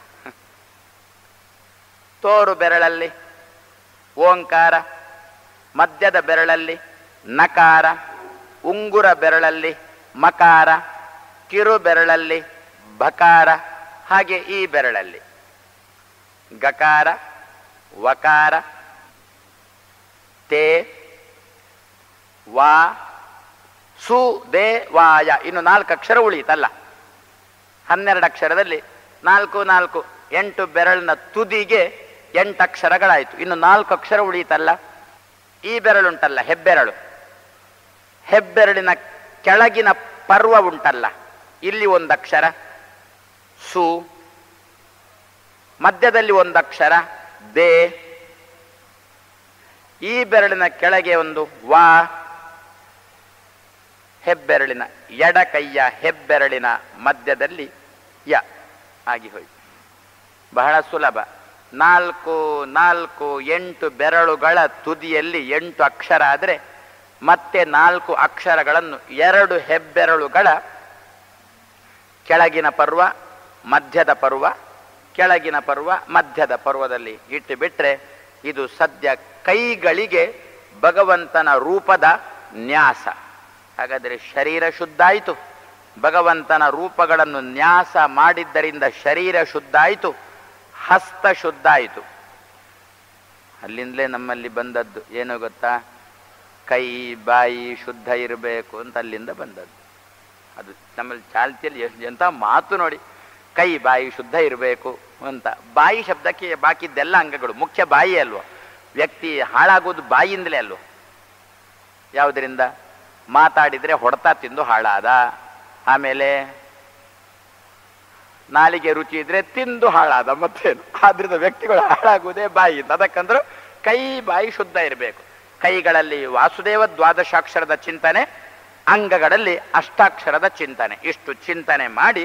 ತೋರು ಬೆರಳಲ್ಲಿ ಓಂಕಾರ ಮಧ್ಯದ ಬೆರಳಲ್ಲಿ ನಕಾರ ಉಂಗುರ ಬೆರಳಲ್ಲಿ ಮಕಾರ ಕಿರು ಬೆರಳಲ್ಲಿ ಬಕಾರ ಹಾಗೆ ಈ ಬೆರಳಲ್ಲಿ ಗಕಾರ ವಕಾರ ತೇ ವಾ ಸು ದೇ ವಾಯ ಇನ್ನು ನಾಲ್ಕು ಅಕ್ಷರ ಉಳಿಯಿತಲ್ಲ ಹನ್ನೆರಡು ಅಕ್ಷರದಲ್ಲಿ ನಾಲ್ಕು ನಾಲ್ಕು ಎಂಟು ಬೆರಳಿನ ತುದಿಗೆ ಎಂಟು ಅಕ್ಷರಗಳಾಯಿತು ಇನ್ನು ನಾಲ್ಕು ಅಕ್ಷರ ಉಳಿಯಿತಲ್ಲ ಈ ಬೆರಳುಂಟಲ್ಲ ಹೆಬ್ಬೆರಳು ಹೆಬ್ಬೆರಳಿನ ಕೆಳಗಿನ ಪರ್ವ ಉಂಟಲ್ಲ ಇಲ್ಲಿ ಒಂದು ಅಕ್ಷರ ಸು ಮಧ್ಯದಲ್ಲಿ ಒಂದು ಅಕ್ಷರ ದೇ ಈ ಬೆರಳಿನ ಕೆಳಗೆ ಒಂದು ವಾ ಹೆಬ್ಬೆರಳಿನ ಎಡ ಕೈಯ ಹೆಬ್ಬೆರಳಿನ ಮಧ್ಯದಲ್ಲಿ ಯ ಆಗಿ ಹೋಯ್ತು ಬಹಳ ಸುಲಭ ನಾಲ್ಕು ನಾಲ್ಕು ಎಂಟು ಬೆರಳುಗಳ ತುದಿಯಲ್ಲಿ ಎಂಟು ಅಕ್ಷರ ಆದರೆ ಮತ್ತೆ ನಾಲ್ಕು ಅಕ್ಷರಗಳನ್ನು ಎರಡು ಹೆಬ್ಬೆರಳುಗಳ ಕೆಳಗಿನ ಪರ್ವ ಮಧ್ಯದ ಪರ್ವ ಕೆಳಗಿನ ಪರ್ವ ಮಧ್ಯದ ಪರ್ವದಲ್ಲಿ ಇಟ್ಟು ಬಿಟ್ರೆ ಇದು ಸದ್ಯ ಕೈಗಳಿಗೆ ಭಗವಂತನ ರೂಪದ ನ್ಯಾಸ ಹಾಗಾದರೆ ಶರೀರ ಶುದ್ಧ ಆಯಿತು ಭಗವಂತನ ರೂಪಗಳನ್ನು ನ್ಯಾಸ ಮಾಡಿದ್ದರಿಂದ ಶರೀರ ಶುದ್ಧ ಆಯಿತು ಹಸ್ತ ಶುದ್ಧ ಆಯಿತು ಅಲ್ಲಿಂದಲೇ ನಮ್ಮಲ್ಲಿ ಬಂದದ್ದು ಏನು ಗೊತ್ತಾ ಕೈ ಬಾಯಿ ಶುದ್ಧ ಇರಬೇಕು ಅಂತ ಅಲ್ಲಿಂದ ಬಂದದ್ದು ಅದು ನಮ್ಮಲ್ಲಿ ಚಾಲ್ತಿಯಲ್ಲಿ ಎಷ್ಟು ಎಂಥ ಮಾತು ನೋಡಿ ಕೈ ಬಾಯಿ ಶುದ್ಧ ಇರಬೇಕು ಅಂತ ಬಾಯಿ ಶಬ್ದಕ್ಕೆ ಬಾಕಿದ್ದೆಲ್ಲ ಅಂಗಗಳು ಮುಖ್ಯ ಬಾಯಿ ಅಲ್ವೋ ವ್ಯಕ್ತಿ ಹಾಳಾಗೋದು ಬಾಯಿಯಿಂದಲೇ ಅಲ್ವೋ ಯಾವುದರಿಂದ ಮಾತಾಡಿದರೆ ಹೊಡೆತ ತಿಂದು ಹಾಳಾದ ಆಮೇಲೆ ನಾಲಿಗೆ ರುಚಿ ಇದ್ರೆ ತಿಂದು ಹಾಳಾದ ಮತ್ತೇನು ಆದ್ರಿಂದ ವ್ಯಕ್ತಿಗಳು ಹಾಳಾಗುವುದೇ ಬಾಯಿಯಿಂದ ಅದಕ್ಕಂದ್ರೆ ಕೈ ಬಾಯಿ ಶುದ್ಧ ಇರಬೇಕು ಕೈಗಳಲ್ಲಿ ವಾಸುದೇವ ದ್ವಾದಶಾಕ್ಷರದ ಚಿಂತನೆ ಅಂಗಗಳಲ್ಲಿ ಅಷ್ಟಾಕ್ಷರದ ಚಿಂತನೆ ಇಷ್ಟು ಚಿಂತನೆ ಮಾಡಿ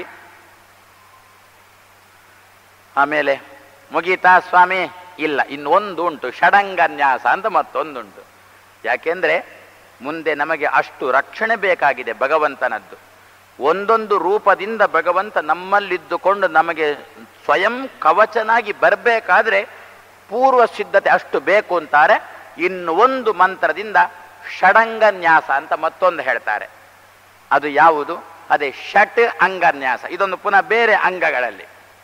ಆಮೇಲೆ ಮುಗೀತಾ ಸ್ವಾಮಿ ಇಲ್ಲ ಇನ್ನೊಂದು ಉಂಟು ಷಡಂಗನ್ಯಾಸ ಅಂತ ಮತ್ತೊಂದುಂಟು ಯಾಕೆಂದ್ರೆ ಮುಂದೆ ನಮಗೆ ಅಷ್ಟು ರಕ್ಷಣೆ ಬೇಕಾಗಿದೆ ಭಗವಂತನದ್ದು ಒಂದೊಂದು ರೂಪದಿಂದ ಭಗವಂತ ನಮ್ಮಲ್ಲಿದ್ದುಕೊಂಡು ನಮಗೆ ಸ್ವಯಂ ಕವಚನಾಗಿ ಬರಬೇಕಾದ್ರೆ ಪೂರ್ವ ಸಿದ್ಧತೆ ಅಷ್ಟು ಬೇಕು ಅಂತಾರೆ ಇನ್ನು ಒಂದು ಮಂತ್ರದಿಂದ ಷಡಂಗನ್ಯಾಸ ಅಂತ ಮತ್ತೊಂದು ಹೇಳ್ತಾರೆ ಅದು ಯಾವುದು ಅದೇ ಷಟ್ ಅಂಗನ್ಯಾಸ ಇದೊಂದು ಪುನಃ ಬೇರೆ ಅಂಗಗಳಲ್ಲಿ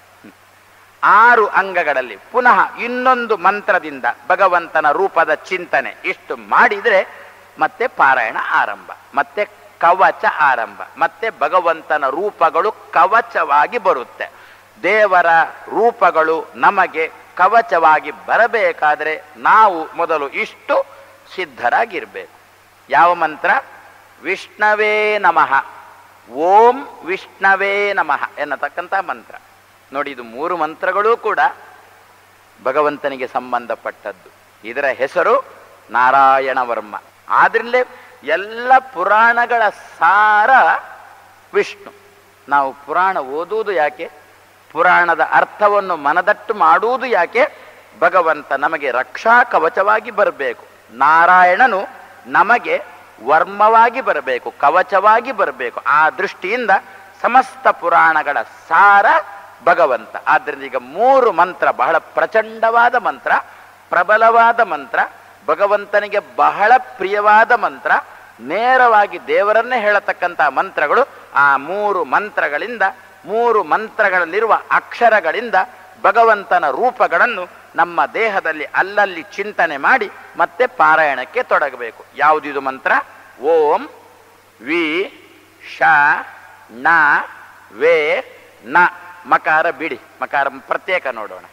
ಆರು ಅಂಗಗಳಲ್ಲಿ ಪುನಃ ಇನ್ನೊಂದು ಮಂತ್ರದಿಂದ ಭಗವಂತನ ರೂಪದ ಚಿಂತನೆ ಇಷ್ಟು ಮಾಡಿದರೆ ಮತ್ತೆ ಪಾರಾಯಣ ಆರಂಭ ಮತ್ತೆ ಕವಚ ಆರಂಭ ಮತ್ತೆ ಭಗವಂತನ ರೂಪಗಳು ಕವಚವಾಗಿ ಬರುತ್ತೆ ದೇವರ ರೂಪಗಳು ನಮಗೆ ಕವಚವಾಗಿ ಬರಬೇಕಾದ್ರೆ ನಾವು ಮೊದಲು ಇಷ್ಟು ಸಿದ್ಧರಾಗಿರ್ಬೇಕು ಯಾವ ಮಂತ್ರ ವಿಷ್ಣವೇ ನಮಃ ಓಂ ವಿಷ್ಣವೇ ನಮಃ ಎನ್ನತಕ್ಕಂಥ ಮಂತ್ರ ನೋಡಿ ಇದು ಮೂರು ಮಂತ್ರಗಳೂ ಕೂಡ ಭಗವಂತನಿಗೆ ಸಂಬಂಧಪಟ್ಟದ್ದು ಇದರ ಹೆಸರು ನಾರಾಯಣ ವರ್ಮ ಆದ್ರಿಂದಲೇ ಎಲ್ಲ ಪುರಾಣಗಳ ಸಾರ ವಿಷ್ಣು ನಾವು ಪುರಾಣ ಓದುವುದು ಯಾಕೆ ಪುರಾಣದ ಅರ್ಥವನ್ನು ಮನದಟ್ಟು ಮಾಡುವುದು ಯಾಕೆ ಭಗವಂತ ನಮಗೆ ರಕ್ಷಾ ಕವಚವಾಗಿ ಬರಬೇಕು ನಾರಾಯಣನು ನಮಗೆ ವರ್ಮವಾಗಿ ಬರಬೇಕು ಕವಚವಾಗಿ ಬರಬೇಕು ಆ ದೃಷ್ಟಿಯಿಂದ ಸಮಸ್ತ ಪುರಾಣಗಳ ಸಾರ ಭಗವಂತ ಆದ್ದರಿಂದ ಈಗ ಮೂರು ಮಂತ್ರ ಬಹಳ ಪ್ರಚಂಡವಾದ ಮಂತ್ರ ಪ್ರಬಲವಾದ ಮಂತ್ರ ಭಗವಂತನಿಗೆ ಬಹಳ ಪ್ರಿಯವಾದ ಮಂತ್ರ ನೇರವಾಗಿ ದೇವರನ್ನೇ ಹೇಳತಕ್ಕಂಥ ಮಂತ್ರಗಳು ಆ ಮೂರು ಮಂತ್ರಗಳಿಂದ ಮೂರು ಮಂತ್ರಗಳಲ್ಲಿರುವ ಅಕ್ಷರಗಳಿಂದ ಭಗವಂತನ ರೂಪಗಳನ್ನು ನಮ್ಮ ದೇಹದಲ್ಲಿ ಅಲ್ಲಲ್ಲಿ ಚಿಂತನೆ ಮಾಡಿ ಮತ್ತೆ ಪಾರಾಯಣಕ್ಕೆ ತೊಡಗಬೇಕು ಯಾವುದಿದು ಮಂತ್ರ ಓಂ ವಿ ಶ ನ ವೇ ನ ಮಕಾರ ಬಿಡಿ ಮಕಾರ ಪ್ರತ್ಯೇಕ ನೋಡೋಣ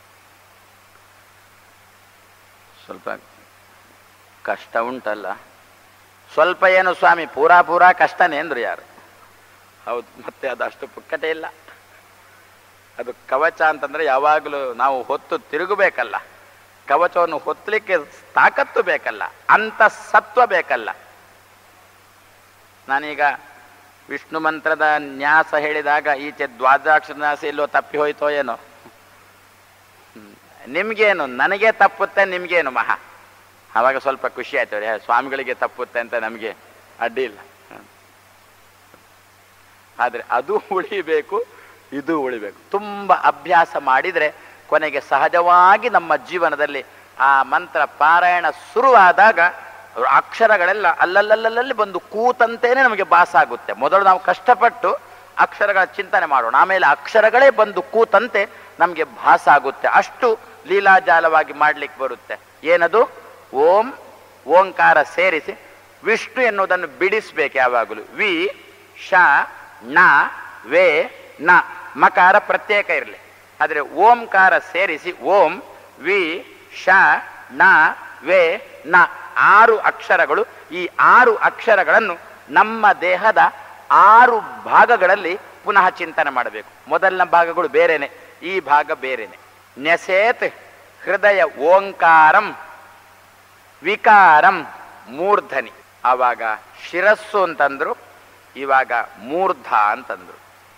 ಸ್ವಲ್ಪ ಕಷ್ಟ ಉಂಟಲ್ಲ ಸ್ವಲ್ಪ ಏನು ಸ್ವಾಮಿ ಪೂರಾ ಪೂರಾ ಕಷ್ಟನೇ ಅಂದ್ರು ಯಾರು ಹೌದು ಮತ್ತೆ ಅದು ಅಷ್ಟು ಪುಕ್ಕಟೆ ಇಲ್ಲ ಅದು ಕವಚ ಅಂತಂದ್ರೆ ಯಾವಾಗಲೂ ನಾವು ಹೊತ್ತು ತಿರುಗಬೇಕಲ್ಲ ಕವಚವನ್ನು ಹೊತ್ತಲಿಕ್ಕೆ ತಾಕತ್ತು ಬೇಕಲ್ಲ ಅಂತ ಸತ್ವ ಬೇಕಲ್ಲ ನಾನೀಗ ವಿಷ್ಣು ಮಂತ್ರದ ನ್ಯಾಸ ಹೇಳಿದಾಗ ಈಚೆ ದ್ವಾದಶಾಕ್ಷರ ನ್ಯಾಸ ಎಲ್ಲೋ ತಪ್ಪಿ ಹೋಯ್ತೋ ಏನೋ ಹ್ಮ್. ನಿಮ್ಗೇನು ನನಗೆ ತಪ್ಪುತ್ತೆ ನಿಮ್ಗೇನು ಮಹಾ ಆವಾಗ ಸ್ವಲ್ಪ ಖುಷಿ ಆಯ್ತು ಹೇ, ಸ್ವಾಮಿಗಳಿಗೆ ತಪ್ಪುತ್ತೆ ಅಂತ ನಮಗೆ ಅಡ್ಡಿ ಇಲ್ಲ ಹ್ಮ್. ಆದ್ರೆ ಅದು ಉಳಿಬೇಕು ಇದು ಉಳಿಬೇಕು ತುಂಬ ಅಭ್ಯಾಸ ಮಾಡಿದರೆ ಕೊನೆಗೆ ಸಹಜವಾಗಿ ನಮ್ಮ ಜೀವನದಲ್ಲಿ ಆ ಮಂತ್ರ ಪಾರಾಯಣ ಶುರುವಾದಾಗ ಅಕ್ಷರಗಳೆಲ್ಲ ಅಲ್ಲಲ್ಲಲ್ಲಲ್ಲಿ ಬಂದು ಕೂತಂತೇನೆ ನಮಗೆ ಭಾಸ ಆಗುತ್ತೆ ಮೊದಲು ನಾವು ಕಷ್ಟಪಟ್ಟು ಅಕ್ಷರಗಳ ಚಿಂತನೆ ಮಾಡೋಣ ಆಮೇಲೆ ಅಕ್ಷರಗಳೇ ಬಂದು ಕೂತಂತೆ ನಮಗೆ ಭಾಸ ಆಗುತ್ತೆ ಅಷ್ಟು ಲೀಲಾಜಾಲವಾಗಿ ಮಾಡ್ಲಿಕ್ಕೆ ಬರುತ್ತೆ ಏನದು ಓಂ ಓಂಕಾರ ಸೇರಿಸಿ ವಿಷ್ಣು ಎನ್ನುವುದನ್ನು ಬಿಡಿಸ್ಬೇಕು ಯಾವಾಗಲೂ ವಿ ಶ ನ ವೇ ನ ಮಕಾರ ಪ್ರತ್ಯೇಕ ಇರಲಿ ಆದರೆ ಓಂಕಾರ ಸೇರಿಸಿ ಓಂ ವಿ ಶ ನ ವೇ ನ ಆರು ಅಕ್ಷರಗಳು ಈ ಆರು ಅಕ್ಷರಗಳನ್ನು ನಮ್ಮ ದೇಹದ ಆರು ಭಾಗಗಳಲ್ಲಿ ಪುನಃ ಚಿಂತನೆ ಮಾಡಬೇಕು ಮೊದಲನ ಭಾಗಗಳು ಬೇರೆನೆ ಈ ಭಾಗ ಬೇರೆನೆ ನೆಸೇತ್ ಹೃದಯ ಓಂಕಾರಂ ವಿಕಾರಂ ಮೂರ್ಧನಿ ಆವಾಗ ಶಿರಸ್ಸು ಅಂತಂದ್ರು ಇವಾಗ ಮೂರ್ಧ ಅಂತಂದ್ರು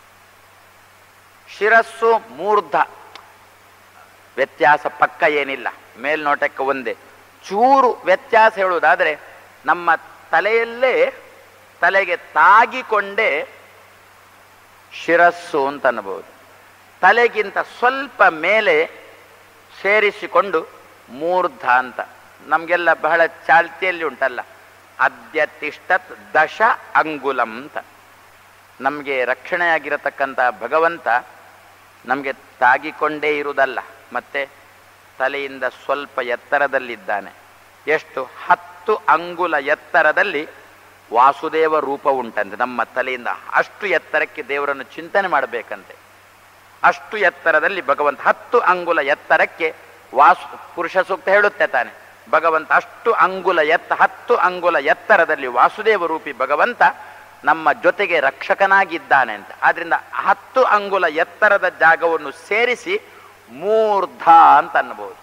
ಶಿರಸ್ಸು ಮೂರ್ಧ ವ್ಯತ್ಯಾಸ ಪಕ್ಕ ಏನಿಲ್ಲ ಮೇಲ್ನೋಟಕ್ಕೆ ಒಂದೇ ಚೂರು ವ್ಯತ್ಯಾಸ ಹೇಳುವುದಾದರೆ ನಮ್ಮ ತಲೆಯಲ್ಲೇ ತಲೆಗೆ ತಾಗಿಕೊಂಡೇ ಶಿರಸ್ಸು ಅಂತ ಅನ್ನಬಹುದು ತಲೆಗಿಂತ ಸ್ವಲ್ಪ ಮೇಲೆ ಸೇರಿಸಿಕೊಂಡು ಮೂರ್ಧ ಅಂತ ನಮಗೆಲ್ಲ ಬಹಳ ಚಾಲ್ತಿಯಲ್ಲಿ ಉಂಟಲ್ಲ ಅದ್ಯ ತಿಷ್ಟತ್ ದಶ ಅಂಗುಲಂ ಅಂತ ನಮಗೆ ರಕ್ಷಣೆಯಾಗಿರತಕ್ಕಂಥ ಭಗವಂತ ನಮಗೆ ತಾಗಿಕೊಂಡೇ ಇರುವುದಲ್ಲ ಮತ್ತೆ ತಲೆಯಿಂದ ಸ್ವಲ್ಪ ಎತ್ತರದಲ್ಲಿದ್ದಾನೆ ಎಷ್ಟು ಹತ್ತು ಅಂಗುಲ ಎತ್ತರದಲ್ಲಿ ವಾಸುದೇವ ರೂಪ ಉಂಟಂತೆ ನಮ್ಮ ತಲೆಯಿಂದ ಅಷ್ಟು ಎತ್ತರಕ್ಕೆ ದೇವರನ್ನು ಚಿಂತನೆ ಮಾಡಬೇಕಂತೆ ಅಷ್ಟು ಎತ್ತರದಲ್ಲಿ ಭಗವಂತ ಹತ್ತು ಅಂಗುಲ ಎತ್ತರಕ್ಕೆ ವಾಸು ಪುರುಷ ಸೂಕ್ತ ಹೇಳುತ್ತೆ ತಾನೆ ಭಗವಂತ ಅಷ್ಟು ಅಂಗುಲ ಎತ್ತ ಹತ್ತು ಅಂಗುಲ ಎತ್ತರದಲ್ಲಿ ವಾಸುದೇವ ರೂಪಿ ಭಗವಂತ ನಮ್ಮ ಜೊತೆಗೆ ರಕ್ಷಕನಾಗಿದ್ದಾನೆ ಅಂತ ಆದ್ರಿಂದ ಹತ್ತು ಅಂಗುಲ ಎತ್ತರದ ಜಾಗವನ್ನು ಸೇರಿಸಿ ಮೂರ್ಧ ಅಂತ ಅನ್ನಬಹುದು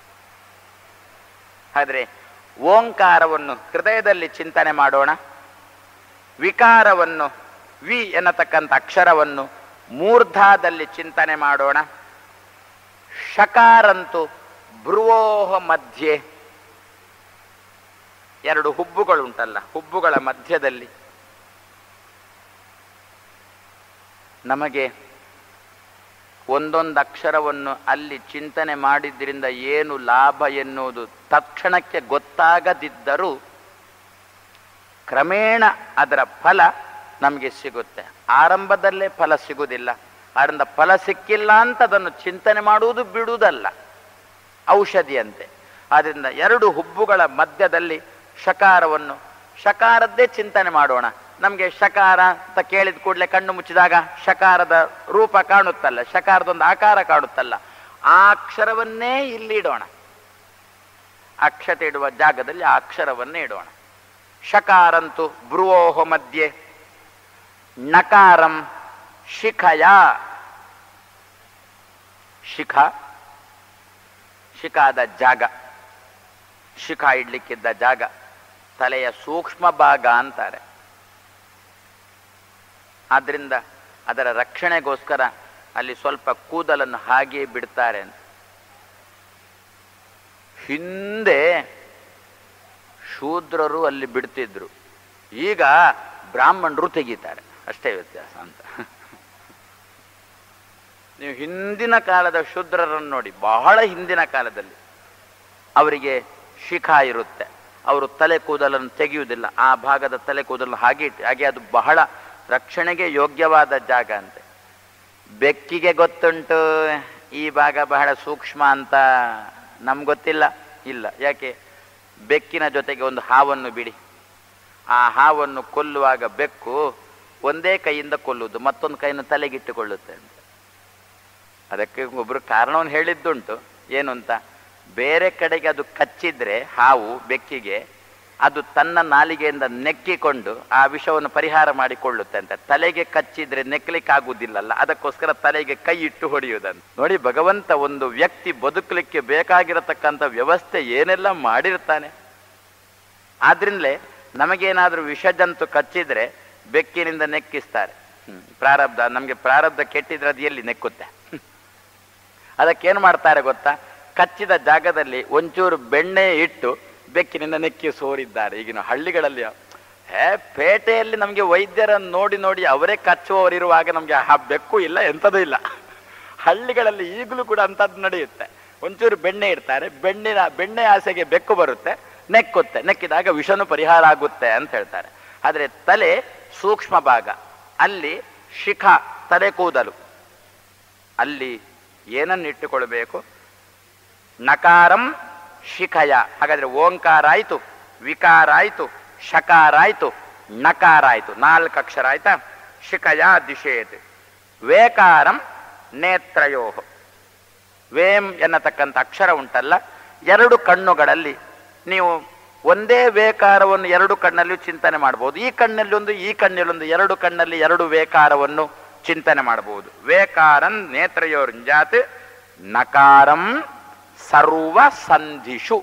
ಆದ್ರೆ ಓಂಕಾರವನ್ನು ಹೃದಯದಲ್ಲಿ ಚಿಂತನೆ ಮಾಡೋಣ ವಿಕಾರವನ್ನು ವಿ ಎನ್ನತಕ್ಕಂಥ ಅಕ್ಷರವನ್ನು ಮೂರ್ಧಾದಲ್ಲಿ ಚಿಂತನೆ ಮಾಡೋಣ ಶಕಾರಂತು ಭ್ರುವೋಹ ಮಧ್ಯೆ ಎರಡು ಹುಬ್ಬುಗಳುಂಟಲ್ಲ ಹುಬ್ಬುಗಳ ಮಧ್ಯದಲ್ಲಿ ನಮಗೆ ಒಂದೊಂದು ಅಕ್ಷರವನ್ನು ಅಲ್ಲಿ ಚಿಂತನೆ ಮಾಡಿದ್ರಿಂದ ಏನು ಲಾಭ ಎನ್ನುವುದು ತಕ್ಷಣಕ್ಕೆ ಗೊತ್ತಾಗದಿದ್ದರೂ ಕ್ರಮೇಣ ಅದರ ಫಲ ನಮಗೆ ಸಿಗುತ್ತೆ ಆರಂಭದಲ್ಲೇ ಫಲ ಸಿಗುವುದಿಲ್ಲ ಆದ್ದರಿಂದ ಫಲ ಸಿಕ್ಕಿಲ್ಲ ಅಂತ ಅದನ್ನು ಚಿಂತನೆ ಮಾಡುವುದು ಬಿಡುವುದಲ್ಲ ಔಷಧಿಯಂತೆ ಆದ್ದರಿಂದ ಎರಡು ಹುಬ್ಬುಗಳ ಮಧ್ಯದಲ್ಲಿ ಶಕಾರವನ್ನು ಶಕಾರದ್ದೇ ಚಿಂತನೆ ಮಾಡೋಣ ನಮಗೆ ಶಕಾರ ಅಂತ ಕೇಳಿದ ಕೂಡಲೇ ಕಣ್ಣು ಮುಚ್ಚಿದಾಗ ಶಕಾರದ ರೂಪ ಕಾಣುತ್ತಲ್ಲ ಶಕಾರದೊಂದು ಆಕಾರ ಕಾಣುತ್ತಲ್ಲ ಆ ಅಕ್ಷರವನ್ನೇ ಇಲ್ಲಿ ಇಡೋಣ ಅಕ್ಷತೆ ಇಡುವ ಜಾಗದಲ್ಲಿ ಆ ಅಕ್ಷರವನ್ನೇ ಇಡೋಣ ಶಕಾರಂತು ಭ್ರುವೋಹ ಮಧ್ಯೆ ನಕಾರಂ ಶಿಖಯ ಶಿಖ ಶಿಖಾದ ಜಾಗ ಶಿಖ ಇಡ್ಲಿಕ್ಕಿದ್ದ ಜಾಗ ತಲೆಯ ಸೂಕ್ಷ್ಮ ಭಾಗ ಅಂತಾರೆ ಆದ್ರಿಂದ ಅದರ ರಕ್ಷಣೆಗೋಸ್ಕರ ಅಲ್ಲಿ ಸ್ವಲ್ಪ ಕೂದಲನ್ನು ಹಾಗೆಯೇ ಬಿಡ್ತಾರೆ ಅಂತ ಹಿಂದೆ ಶೂದ್ರರು ಅಲ್ಲಿ ಬಿಡ್ತಿದ್ರು ಈಗ ಬ್ರಾಹ್ಮಣರು ತೆಗಿತಾರೆ ಅಷ್ಟೇ ವ್ಯತ್ಯಾಸ ಅಂತ ನೀವು ಹಿಂದಿನ ಕಾಲದ ಶೂದ್ರರನ್ನು ನೋಡಿ ಬಹಳ ಹಿಂದಿನ ಕಾಲದಲ್ಲಿ ಅವರಿಗೆ ಶಿಖ ಇರುತ್ತೆ ಅವರು ತಲೆ ಕೂದಲನ್ನು ತೆಗೆಯುವುದಿಲ್ಲ ಆ ಭಾಗದ ತಲೆ ಕೂದಲನ್ನು ಹಾಗೆ ಇಟ್ಟು ಹಾಗೆ ಅದು ಬಹಳ ರಕ್ಷಣೆಗೆ ಯೋಗ್ಯವಾದ ಜಾಗ ಅಂತೆ ಬೆಕ್ಕಿಗೆ ಗೊತ್ತುಂಟು ಈ ಭಾಗ ಬಹಳ ಸೂಕ್ಷ್ಮ ಅಂತ ನಮ್ಗೆ ಗೊತ್ತಿಲ್ಲ ಇಲ್ಲ ಯಾಕೆ ಬೆಕ್ಕಿನ ಜೊತೆಗೆ ಒಂದು ಹಾವನ್ನು ಬಿಡಿ ಆ ಹಾವನ್ನು ಕೊಲ್ಲುವಾಗ ಬೆಕ್ಕು ಒಂದೇ ಕೈಯಿಂದ ಕೊಲ್ಲುವುದು ಮತ್ತೊಂದು ಕೈಯನ್ನು ತಲೆಗಿಟ್ಟುಕೊಳ್ಳುತ್ತೆ ಅಂತ ಅದಕ್ಕೆ ಒಬ್ರು ಕಾರಣವನ್ನು ಹೇಳಿದ್ದುಂಟು ಏನು ಅಂತ ಬೇರೆ ಕಡೆಗೆ ಅದು ಕಚ್ಚಿದ್ರೆ ಹಾವು ಬೆಕ್ಕಿಗೆ ಅದು ತನ್ನ ನಾಲಿಗೆಯಿಂದ ನೆಕ್ಕಿಕೊಂಡು ಆ ವಿಷವನ್ನು ಪರಿಹಾರ ಮಾಡಿಕೊಳ್ಳುತ್ತೆ ಅಂತ ತಲೆಗೆ ಕಚ್ಚಿದ್ರೆ ನೆಕ್ಕಲಿಕ್ಕಾಗುವುದಿಲ್ಲಲ್ಲ ಅದಕ್ಕೋಸ್ಕರ ತಲೆಗೆ ಕೈ ಇಟ್ಟು ಹೊಡೆಯುವುದಂತ ನೋಡಿ ಭಗವಂತ ಒಂದು ವ್ಯಕ್ತಿ ಬದುಕಲಿಕ್ಕೆ ಬೇಕಾಗಿರತಕ್ಕಂಥ ವ್ಯವಸ್ಥೆ ಏನೆಲ್ಲ ಮಾಡಿರ್ತಾನೆ ಆದ್ರಿಂದಲೇ ನಮಗೇನಾದ್ರೂ ವಿಷಜಂತು ಕಚ್ಚಿದ್ರೆ ಬೆಕ್ಕಿನಿಂದ ನೆಕ್ಕಿಸ್ತಾರೆ ಹ್ಮ್. ಪ್ರಾರಬ್ಧ ನಮಗೆ ಪ್ರಾರಬ್ಧ ಕೆಟ್ಟಿದ್ರೆ ಅದು ಎಲ್ಲಿ ನೆಕ್ಕುತ್ತೆ ಅದಕ್ಕೇನು ಮಾಡ್ತಾರೆ ಗೊತ್ತಾ ಕಚ್ಚಿದ ಜಾಗದಲ್ಲಿ ಒಂಚೂರು ಬೆಣ್ಣೆ ಇಟ್ಟು ಬೆಕ್ಕಿನಿಂದ ನೆಕ್ಕಿ ಸೋರಿದ್ದಾರೆ ಈಗಿನ ಹಳ್ಳಿಗಳಲ್ಲಿ ಹೇ ಪೇಟೆಯಲ್ಲಿ ನಮಗೆ ವೈದ್ಯರನ್ನು ನೋಡಿ ನೋಡಿ ಅವರೇ ಕಚ್ಚುವವರಿರುವಾಗ ನಮಗೆ ಆ ಬೆಕ್ಕು ಇಲ್ಲ ಎಂಥದೂ ಇಲ್ಲ ಹಳ್ಳಿಗಳಲ್ಲಿ ಈಗಲೂ ಕೂಡ ಅಂಥದ್ದು ನಡೆಯುತ್ತೆ ಒಂಚೂರು ಬೆಣ್ಣೆ ಇಡ್ತಾರೆ ಬೆಣ್ಣಿನ ಬೆಣ್ಣೆ ಆಸೆಗೆ ಬೆಕ್ಕು ಬರುತ್ತೆ ನೆಕ್ಕುತ್ತೆ ನೆಕ್ಕಿದಾಗ ವಿಷನು ಪರಿಹಾರ ಆಗುತ್ತೆ ಅಂತ ಹೇಳ್ತಾರೆ ಆದರೆ ತಲೆ ಸೂಕ್ಷ್ಮ ಭಾಗ ಅಲ್ಲಿ ಶಿಖ ತಲೆ ಕೂದಲು ಅಲ್ಲಿ ಏನನ್ನು ಇಟ್ಟುಕೊಳ್ಬೇಕು ನಕಾರಂ ಶಿಖಯ ಹಾಗಾದ್ರೆ ಓಂಕಾರ ಆಯ್ತು ವಿಕಾರ ಆಯ್ತು ಶಕಾರ ಆಯ್ತು ನಕಾರ ಆಯ್ತು ನಾಲ್ಕು ಅಕ್ಷರ ಆಯ್ತಾ ಶಿಖಯ ದಿಶೇತ್ ವೇಕಾರಂ ನೇತ್ರಯೋ ವೇಮ್ ಎನ್ನತಕ್ಕಂಥ ಅಕ್ಷರ ಉಂಟಲ್ಲ ಎರಡು ಕಣ್ಣುಗಳಲ್ಲಿ ನೀವು ಒಂದೇ ವೇಕಾರವನ್ನು ಎರಡು ಕಣ್ಣಲ್ಲಿ ಚಿಂತನೆ ಮಾಡಬಹುದು ಈ ಕಣ್ಣಲ್ಲಿ ಒಂದು ಈ ಕಣ್ಣಲ್ಲಿ ಒಂದು ಎರಡು ಕಣ್ಣಲ್ಲಿ ಎರಡು ವೇಕಾರವನ್ನು ಚಿಂತನೆ ಮಾಡಬಹುದು ವೇಕಾರನ್ ನೇತ್ರಯೋರ್ಜಾತ್ ನಕಾರಂ ಸರ್ವ ಸಂಧಿಷು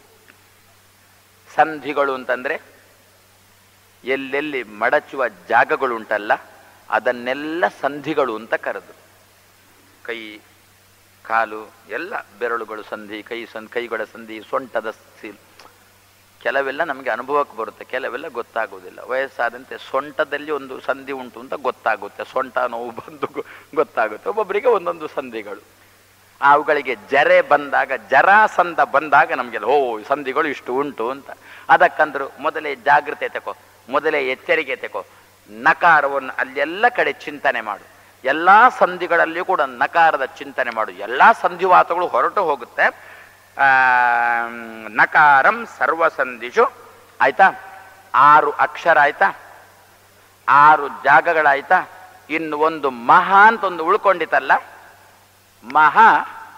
ಸಂಧಿಗಳು ಅಂತಂದ್ರೆ ಎಲ್ಲೆಲ್ಲಿ ಮಡಚುವ ಜಾಗಗಳುಂಟಲ್ಲ ಅದನ್ನೆಲ್ಲ ಸಂಧಿಗಳು ಅಂತ ಕರೆದು ಕೈ ಕಾಲು ಎಲ್ಲ ಬೆರಳುಗಳು ಸಂಧಿ ಕೈ ಸಂ ಕೈಗಳ ಸಂಧಿ ಸೊಂಟದ ಸೀಲ್ ಕೆಲವೆಲ್ಲ ನಮಗೆ ಅನುಭವಕ್ಕೆ ಬರುತ್ತೆ ಕೆಲವೆಲ್ಲ ಗೊತ್ತಾಗುವುದಿಲ್ಲ ವಯಸ್ಸಾದಂತೆ ಸೊಂಟದಲ್ಲಿ ಒಂದು ಸಂಧಿ ಉಂಟು ಅಂತ ಗೊತ್ತಾಗುತ್ತೆ ಸೊಂಟ ನೋವು ಬಂದು ಗೊ- ಗೊತ್ತಾಗುತ್ತೆ ಒಬ್ಬೊಬ್ಬರಿಗೆ ಒಂದೊಂದು ಸಂಧಿಗಳು ಅವುಗಳಿಗೆ ಜರೆ ಬಂದಾಗ ಜರಾಸಂಧ ಬಂದಾಗ ನಮಗೆಲ್ಲ ಓ ಸಂಧಿಗಳು ಇಷ್ಟು ಉಂಟು ಅಂತ ಅದಕ್ಕಂದ್ರು ಮೊದಲೇ ಜಾಗೃತೆ ತಗೋ ಮೊದಲೇ ಎಚ್ಚರಿಕೆ ತಗೋ ನಕಾರವನ್ನು ಅಲ್ಲೆಲ್ಲ ಕಡೆ ಚಿಂತನೆ ಮಾಡು ಎಲ್ಲ ಸಂಧಿಗಳಲ್ಲಿಯೂ ಕೂಡ ನಕಾರದ ಚಿಂತನೆ ಮಾಡು ಎಲ್ಲ ಸಂಧಿವಾತಗಳು ಹೊರಟು ಹೋಗುತ್ತೆ ಆ, ನಕಾರಂ ಸರ್ವಸಂಧಿಷು ಆಯ್ತಾ ಆರು ಅಕ್ಷರ ಆಯ್ತಾ ಆರು ಜಾಗಗಳಾಯ್ತಾ ಇನ್ನು ಒಂದು ಮಹಾ ಅಂತ ಒಂದು ಉಳ್ಕೊಂಡಿತಲ್ಲ ಮಹಾ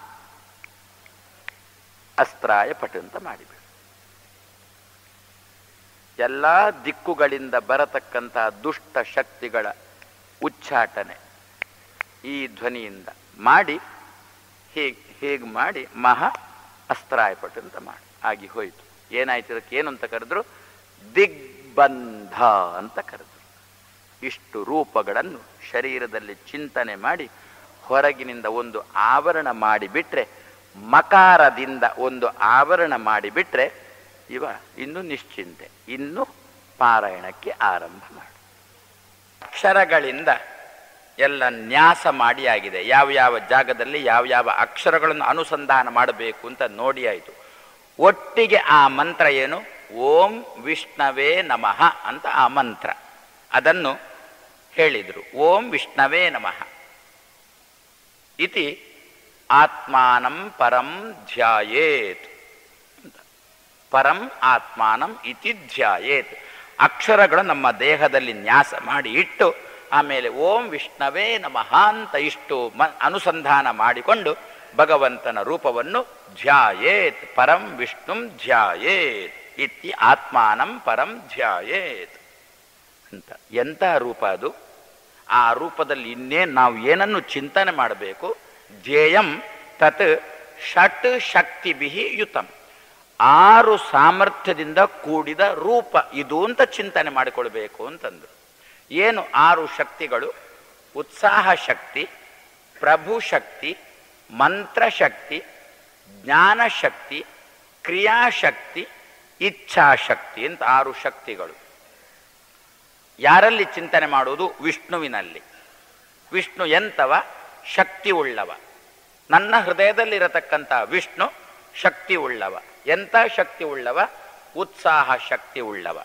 ಅಸ್ತ್ರಾಯ ಪಟು ಅಂತ ಮಾಡಿಬಿಡು ಎಲ್ಲ ದಿಕ್ಕುಗಳಿಂದ ಬರತಕ್ಕಂತಹ ದುಷ್ಟ ಶಕ್ತಿಗಳ ಉಚ್ಚಾಟನೆ ಈ ಧ್ವನಿಯಿಂದ ಮಾಡಿ ಹೀಗೆ ಹೀಗೆ ಮಾಡಿ ಮಹಾ ಅಸ್ತ್ರಾಯಪಟ್ಟು ಅಂತ ಮಾಡಿ ಆಗಿ ಹೋಯಿತು ಏನಾಯ್ತು ಇದಕ್ಕೆ ಏನು ಅಂತ ಕರೆದ್ರು ದಿಗ್ಬಂಧ ಅಂತ ಕರೆದ್ರು ಇಷ್ಟು ರೂಪಗಳನ್ನು ಶರೀರದಲ್ಲಿ ಚಿಂತನೆ ಮಾಡಿ ಹೊರಗಿನಿಂದ ಒಂದು ಆವರಣ ಮಾಡಿಬಿಟ್ರೆ ಮಕಾರದಿಂದ ಒಂದು ಆವರಣ ಮಾಡಿಬಿಟ್ರೆ ಇವ ಇನ್ನು ನಿಶ್ಚಿಂತೆ ಇನ್ನು ಪಾರಾಯಣಕ್ಕೆ ಆರಂಭ ಮಾಡು ಅಕ್ಷರಗಳಿಂದ ಎಲ್ಲ ನ್ಯಾಸ ಮಾಡಿ ಆಗಿದೆ ಯಾವ ಯಾವ ಜಾಗದಲ್ಲಿ ಯಾವ ಯಾವ ಅಕ್ಷರಗಳನ್ನು ಅನುಸಂಧಾನ ಮಾಡಬೇಕು ಅಂತ ನೋಡಿ ಆಯಿತು ಒಟ್ಟಿಗೆ ಆ ಮಂತ್ರ ಏನು ಓಂ ವಿಷ್ಣವೇ ನಮಃ ಅಂತ ಆ ಮಂತ್ರ ಅದನ್ನು ಹೇಳಿದರು ಓಂ ವಿಷ್ಣವೇ ನಮಃ ಇತಿ ಆತ್ಮಾನಂ ಪರಂ ಧ್ಯಾಯೇತ್ ಅಂತ. ಪರಂ ಆತ್ಮಾನಂ ಇತಿ ಧ್ಯಾಯೇತ್ ಅಕ್ಷರಗಳು ನಮ್ಮ ದೇಹದಲ್ಲಿ ನ್ಯಾಸ ಮಾಡಿ ಇಟ್ಟು ಆಮೇಲೆ ಓಂ ವಿಷ್ಣವೇ ನಮಃ ಅಂತ ಇಷ್ಟು ಮ ಅನುಸಂಧಾನ ಮಾಡಿಕೊಂಡು ಭಗವಂತನ ರೂಪವನ್ನು ಧ್ಯಾಯೇತ್ ಪರಂ ವಿಷ್ಣುಂ ಧ್ಯಾಯೇತ್ ಇತಿ ಆತ್ಮಾನಂ ಪರಂ ಧ್ಯಾಯೇತ್ ಅಂತ ಎಂಥ ರೂಪ ಅದು ಆ ರೂಪದಲ್ಲಿ ಇನ್ನೇನು ನಾವು ಏನನ್ನು ಚಿಂತನೆ ಮಾಡಬೇಕು ಧ್ಯೇಯಂ ತತ್ ಷಟ್ ಶಕ್ತಿಭಿ ಯುತಂ ಆರು ಸಾಮರ್ಥ್ಯದಿಂದ ಕೂಡಿದ ರೂಪ ಇದು ಅಂತ ಚಿಂತನೆ ಮಾಡಿಕೊಳ್ಬೇಕು ಅಂತಂದ್ರು ಏನು ಆರು ಶಕ್ತಿಗಳು ಉತ್ಸಾಹ ಶಕ್ತಿ ಪ್ರಭು ಶಕ್ತಿ ಮಂತ್ರಶಕ್ತಿ ಜ್ಞಾನಶಕ್ತಿ ಕ್ರಿಯಾಶಕ್ತಿ ಇಚ್ಛಾಶಕ್ತಿ ಅಂತ ಆರು ಶಕ್ತಿಗಳು ಯಾರಲ್ಲಿ ಚಿಂತನೆ ಮಾಡುವುದು ವಿಷ್ಣುವಿನಲ್ಲಿ ವಿಷ್ಣು ಎಂತವ ಶಕ್ತಿ ಉಳ್ಳವ ನನ್ನ ಹೃದಯದಲ್ಲಿರತಕ್ಕಂಥ ವಿಷ್ಣು ಶಕ್ತಿ ಉಳ್ಳವ ಎಂಥ ಶಕ್ತಿ ಉಳ್ಳವ ಉತ್ಸಾಹ ಶಕ್ತಿ ಉಳ್ಳವ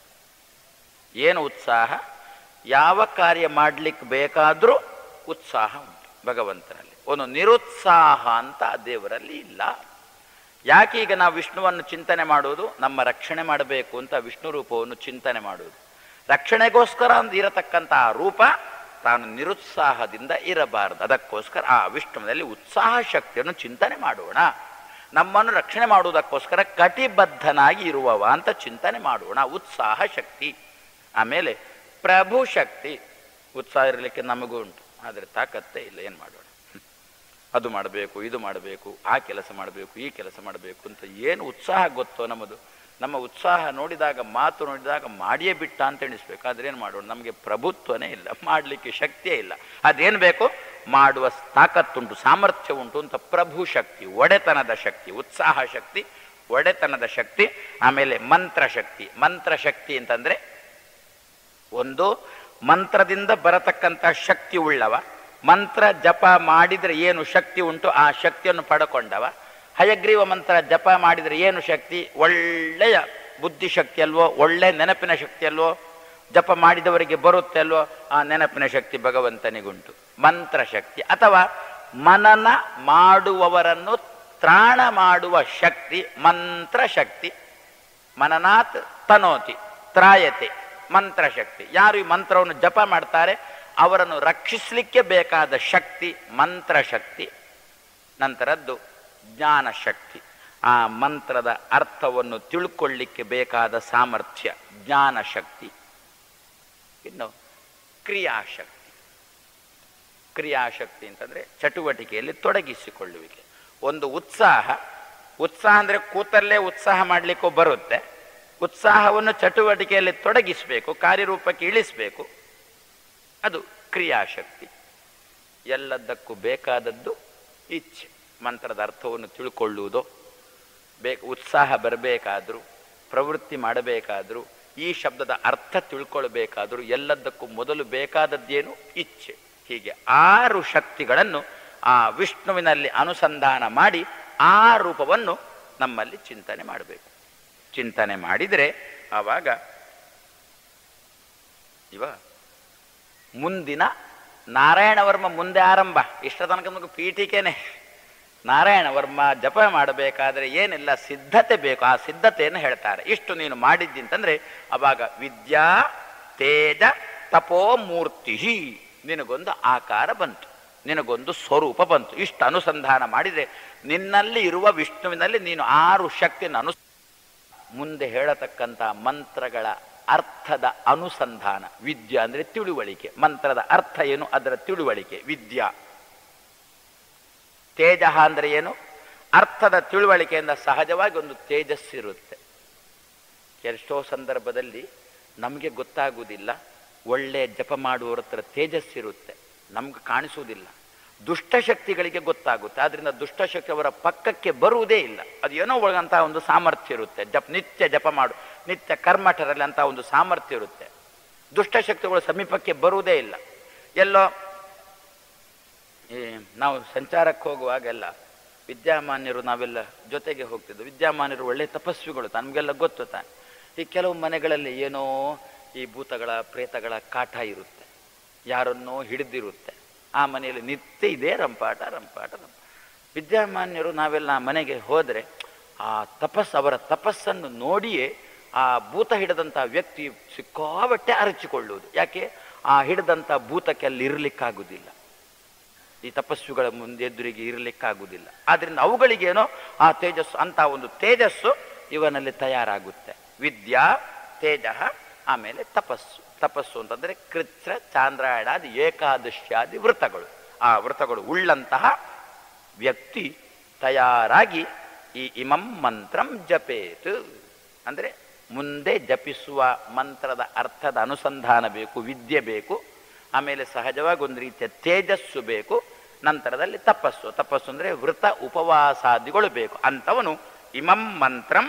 ಏನು ಉತ್ಸಾಹ ಯಾವ ಕಾರ್ಯ ಮಾಡ್ಲಿಕ್ಕೆ ಬೇಕಾದರೂ ಉತ್ಸಾಹ ಉಂಟು ಭಗವಂತನಲ್ಲಿ ಒಂದು ನಿರುತ್ಸಾಹ ಅಂತ ಆ ದೇವರಲ್ಲಿ ಇಲ್ಲ ಯಾಕೆ ಈಗ ನಾವು ವಿಷ್ಣುವನ್ನು ಚಿಂತನೆ ಮಾಡುವುದು ನಮ್ಮ ರಕ್ಷಣೆ ಮಾಡಬೇಕು ಅಂತ ವಿಷ್ಣು ರೂಪವನ್ನು ಚಿಂತನೆ ಮಾಡುವುದು ರಕ್ಷಣೆಗೋಸ್ಕರ ಒಂದು ಇರತಕ್ಕಂಥ ಆ ರೂಪ ತಾನು ನಿರುತ್ಸಾಹದಿಂದ ಇರಬಾರದು ಅದಕ್ಕೋಸ್ಕರ ಆ ವಿಷ್ಣುವಿನಲ್ಲಿ ಉತ್ಸಾಹ ಶಕ್ತಿಯನ್ನು ಚಿಂತನೆ ಮಾಡೋಣ ನಮ್ಮನ್ನು ರಕ್ಷಣೆ ಮಾಡುವುದಕ್ಕೋಸ್ಕರ ಕಟಿಬದ್ಧನಾಗಿ ಇರುವವ ಅಂತ ಚಿಂತನೆ ಮಾಡೋಣ ಉತ್ಸಾಹ ಶಕ್ತಿ ಆಮೇಲೆ ಪ್ರಭು ಶಕ್ತಿ ಉತ್ಸಾಹ ಇರಲಿಕ್ಕೆ ನಮಗೂ ಉಂಟು ಆದರೆ ತಾಕತ್ತೇ ಇಲ್ಲ ಏನು ಮಾಡೋಣ ಅದು ಮಾಡಬೇಕು ಇದು ಮಾಡಬೇಕು ಆ ಕೆಲಸ ಮಾಡಬೇಕು ಈ ಕೆಲಸ ಮಾಡಬೇಕು ಅಂತ ಏನು ಉತ್ಸಾಹ ಗೊತ್ತೋ ನಮ್ಮದು ನಮ್ಮ ಉತ್ಸಾಹ ನೋಡಿದಾಗ ಮಾತು ನೋಡಿದಾಗ ಮಾಡಿಯೇ ಬಿಟ್ಟ ಅಂತ ಎಣಿಸ್ಬೇಕು ಆದ್ರೆ ಏನು ಮಾಡೋಣ ನಮಗೆ ಪ್ರಭುತ್ವನೇ ಇಲ್ಲ ಮಾಡಲಿಕ್ಕೆ ಶಕ್ತಿಯೇ ಇಲ್ಲ ಅದೇನು ಬೇಕು ಮಾಡುವ ತಾಕತ್ತುಂಟು ಸಾಮರ್ಥ್ಯ ಉಂಟು ಅಂತ ಪ್ರಭು ಶಕ್ತಿ ಒಡೆತನದ ಶಕ್ತಿ ಉತ್ಸಾಹ ಶಕ್ತಿ ಒಡೆತನದ ಶಕ್ತಿ ಆಮೇಲೆ ಮಂತ್ರ ಶಕ್ತಿ ಮಂತ್ರ ಶಕ್ತಿ ಅಂತಂದ್ರೆ ಒಂದು ಮಂತ್ರದಿಂದ ಬರತಕ್ಕಂಥ ಶಕ್ತಿ ಉಳ್ಳವ ಮಂತ್ರ ಜಪ ಮಾಡಿದರೆ ಏನು ಶಕ್ತಿ ಉಂಟು ಆ ಶಕ್ತಿಯನ್ನು ಪಡ್ಕೊಂಡವ ಹಯಗ್ರೀವ ಮಂತ್ರ ಜಪ ಮಾಡಿದರೆ ಏನು ಶಕ್ತಿ ಒಳ್ಳೆಯ ಬುದ್ಧಿಶಕ್ತಿ ಅಲ್ವೋ ಒಳ್ಳೆ ನೆನಪಿನ ಶಕ್ತಿ ಅಲ್ವೋ ಜಪ ಮಾಡಿದವರಿಗೆ ಬರುತ್ತೆ ಅಲ್ವೋ ಆ ನೆನಪಿನ ಶಕ್ತಿ ಭಗವಂತನಿಗುಂಟು ಮಂತ್ರ ಶಕ್ತಿ ಅಥವಾ ಮನನ ಮಾಡುವವರನ್ನು ತ್ರಾಣ ಮಾಡುವ ಶಕ್ತಿ ಮಂತ್ರ ಶಕ್ತಿ ಮನನಾತ್ ತನೋತಿ ತ್ರಾಯತೆ ಮಂತ್ರಶಕ್ತಿ ಯಾರು ಈ ಮಂತ್ರವನ್ನು ಜಪ ಮಾಡ್ತಾರೆ ಅವರನ್ನು ರಕ್ಷಿಸಲಿಕ್ಕೆ ಬೇಕಾದ ಶಕ್ತಿ ಮಂತ್ರಶಕ್ತಿ ನಂತರದ್ದು ಜ್ಞಾನಶಕ್ತಿ ಆ ಮಂತ್ರದ ಅರ್ಥವನ್ನು ತಿಳ್ಕೊಳ್ಳಿಕ್ಕೆ ಬೇಕಾದ ಸಾಮರ್ಥ್ಯ ಜ್ಞಾನಶಕ್ತಿ ಇನ್ನು ಕ್ರಿಯಾಶಕ್ತಿ ಕ್ರಿಯಾಶಕ್ತಿ ಅಂತಂದ್ರೆ ಚಟುವಟಿಕೆಯಲ್ಲಿ ತೊಡಗಿಸಿಕೊಳ್ಳುವಿಕೆ ಒಂದು ಉತ್ಸಾಹ ಉತ್ಸಾಹ ಅಂದ್ರೆ ಕೂತಲ್ಲೇ ಉತ್ಸಾಹ ಮಾಡಲಿಕ್ಕೂ ಬರುತ್ತೆ ಉತ್ಸಾಹವನ್ನು ಚಟುವಟಿಕೆಯಲ್ಲಿ ತೊಡಗಿಸಬೇಕು ಕಾರ್ಯರೂಪಕ್ಕೆ ಇಳಿಸಬೇಕು ಅದು ಕ್ರಿಯಾಶಕ್ತಿ ಎಲ್ಲದಕ್ಕೂ ಬೇಕಾದದ್ದು ಇಚ್ಛೆ ಮಂತ್ರದ ಅರ್ಥವನ್ನು ತಿಳ್ಕೊಳ್ಳುವುದು ಬೇಕು ಉತ್ಸಾಹ ಬರಬೇಕಾದ್ರೂ ಪ್ರವೃತ್ತಿ ಮಾಡಬೇಕಾದ್ರೂ ಈ ಶಬ್ದದ ಅರ್ಥ ತಿಳ್ಕೊಳ್ಬೇಕಾದ್ರೂ ಎಲ್ಲದಕ್ಕೂ ಮೊದಲು ಬೇಕಾದದ್ದೇನು ಇಚ್ಛೆ ಹೀಗೆ ಆರು ಶಕ್ತಿಗಳನ್ನು ಆ ವಿಷ್ಣುವಿನಲ್ಲಿ ಅನುಸಂಧಾನ ಮಾಡಿ ಆ ರೂಪವನ್ನು ನಮ್ಮಲ್ಲಿ ಚಿಂತನೆ ಮಾಡಬೇಕು ಚಿಂತನೆ ಮಾಡಿದರೆ ಆವಾಗ ಇವ ಮುಂದಿನ ನಾರಾಯಣ ವರ್ಮ ಮುಂದೆ ಆರಂಭ ಇಷ್ಟ ತನಕ ನಮಗೆ ಪೀಠಿಕೆನೆ ನಾರಾಯಣ ವರ್ಮ ಜಪ ಮಾಡಬೇಕಾದ್ರೆ ಏನೆಲ್ಲ ಸಿದ್ಧತೆ ಬೇಕು ಆ ಸಿದ್ಧತೆಯನ್ನು ಹೇಳ್ತಾರೆ ಇಷ್ಟು ನೀನು ಮಾಡಿದ್ದಿಂತಂದ್ರೆ ಅವಾಗ ವಿದ್ಯಾ ತೇಜ ತಪೋ ಮೂರ್ತಿ ನಿನಗೊಂದು ಆಕಾರ ಬಂತು ನಿನಗೊಂದು ಸ್ವರೂಪ ಬಂತು ಇಷ್ಟು ಅನುಸಂಧಾನ ಮಾಡಿದರೆ ನಿನ್ನಲ್ಲಿ ಇರುವ ವಿಷ್ಣುವಿನಲ್ಲಿ ನೀನು ಆರು ಶಕ್ತಿಯನ್ನು ಅನು ಮುಂದೆ ಹೇಳತಕ್ಕಂಥ ಮಂತ್ರಗಳ ಅರ್ಥದ ಅನುಸಂಧಾನ ವಿದ್ಯಾ ಅಂದರೆ ತಿಳುವಳಿಕೆ ಮಂತ್ರದ ಅರ್ಥ ಏನು ಅದರ ತಿಳುವಳಿಕೆ ವಿದ್ಯಾ ತೇಜ ಅಂದರೆ ಏನು ಅರ್ಥದ ತಿಳುವಳಿಕೆಯಿಂದ ಸಹಜವಾಗಿ ಒಂದು ತೇಜಸ್ಸಿರುತ್ತೆ ಎಷ್ಟೋ ಸಂದರ್ಭದಲ್ಲಿ ನಮಗೆ ಗೊತ್ತಾಗುವುದಿಲ್ಲ ಒಳ್ಳೆ ಜಪ ಮಾಡುವವರ ಹತ್ರ ತೇಜಸ್ಸಿರುತ್ತೆ ನಮ್ಗೆ ಕಾಣಿಸುವುದಿಲ್ಲ ದುಷ್ಟಶಕ್ತಿಗಳಿಗೆ ಗೊತ್ತಾಗುತ್ತೆ ಆದ್ರಿಂದ ದುಷ್ಟಶಕ್ತಿ ಅವರ ಪಕ್ಕಕ್ಕೆ ಬರುವುದೇ ಇಲ್ಲ ಅದು ಏನೋ ಒಳಗಂತ ಒಂದು ಸಾಮರ್ಥ್ಯ ಇರುತ್ತೆ ಜಪ ನಿತ್ಯ ಜಪ ಮಾಡು ನಿತ್ಯ ಕರ್ಮಠರಲ್ಲಿ ಅಂತ ಒಂದು ಸಾಮರ್ಥ್ಯ ಇರುತ್ತೆ ದುಷ್ಟಶಕ್ತಿಗಳು ಸಮೀಪಕ್ಕೆ ಬರುವುದೇ ಇಲ್ಲ ಎಲ್ಲೋ ಈ ನಾವು ಸಂಚಾರಕ್ಕೆ ಹೋಗುವಾಗೆಲ್ಲ ವಿದ್ಯಾಮಾನ್ಯರು ನಾವೆಲ್ಲ ಜೊತೆಗೆ ಹೋಗ್ತಿದ್ವು ವಿದ್ಯಾಮಾನ್ಯರು ಒಳ್ಳೆ ತಪಸ್ವಿಗಳು ನಮಗೆಲ್ಲ ಗೊತ್ತು ತಾನೆ ಈ ಕೆಲವು ಮನೆಗಳಲ್ಲಿ ಏನೋ ಈ ಭೂತಗಳ ಪ್ರೇತಗಳ ಕಾಟ ಇರುತ್ತೆ ಯಾರನ್ನೋ ಹಿಡಿದಿರುತ್ತೆ ಆ ಮನೆಯಲ್ಲಿ ನಿತ್ಯ ಇದೆ ರಂಪಾಟ ರಂಪಾಟ ರಂಪಾಟ ವಿದ್ಯಾಮಾನ್ಯರು ನಾವೆಲ್ಲ ಆ ಮನೆಗೆ ಹೋದರೆ ಆ ತಪಸ್ ಅವರ ತಪಸ್ಸನ್ನು ನೋಡಿಯೇ ಆ ಭೂತ ಹಿಡಿದಂಥ ವ್ಯಕ್ತಿ ಸಿಕ್ಕಾಬಟ್ಟೆ ಅರಚಿಕೊಳ್ಳುವುದು ಯಾಕೆ ಆ ಹಿಡಿದಂಥ ಭೂತಕ್ಕೆ ಅಲ್ಲಿ ಇರಲಿಕ್ಕಾಗುವುದಿಲ್ಲ ಈ ತಪಸ್ವಿಗಳ ಮುಂದೆ ಎದುರಿಗೆ ಇರಲಿಕ್ಕಾಗುವುದಿಲ್ಲ ಆದ್ರಿಂದ ಅವುಗಳಿಗೇನೋ ಆ ತೇಜಸ್ಸು ಅಂತ ಒಂದು ತೇಜಸ್ಸು ಇವನಲ್ಲಿ ತಯಾರಾಗುತ್ತೆ ವಿದ್ಯಾ ತೇಜ ಆಮೇಲೆ ತಪಸ್ಸು ತಪಸ್ಸು ಅಂತಂದ್ರೆ ಕೃಚ್ಛ್ರ ಚಾಂದ್ರಾಯಣಾದಿ ಏಕಾದಶ್ಯಾದಿ ವೃತಗಳು ಆ ವೃತಗಳು ಉಳ್ಳಂತಹ ವ್ಯಕ್ತಿ ತಯಾರಾಗಿ ಈ ಇಮಂ ಮಂತ್ರಂ ಜಪೇತ್ ಅಂದ್ರೆ ಮುಂದೆ ಜಪಿಸುವ ಮಂತ್ರದ ಅರ್ಥದ ಅನುಸಂಧಾನ ಬೇಕು ವಿದ್ಯೆ ಬೇಕು ಆಮೇಲೆ ಸಹಜವಾಗಿ ಒಂದು ರೀತಿಯ ತೇಜಸ್ಸು ಬೇಕು ನಂತರದಲ್ಲಿ ತಪಸ್ಸು ತಪಸ್ಸು ಅಂದ್ರೆ ವೃತ ಉಪವಾಸಾದಿಗಳು ಬೇಕು ಅಂಥವನು ಇಮಂ ಮಂತ್ರಂ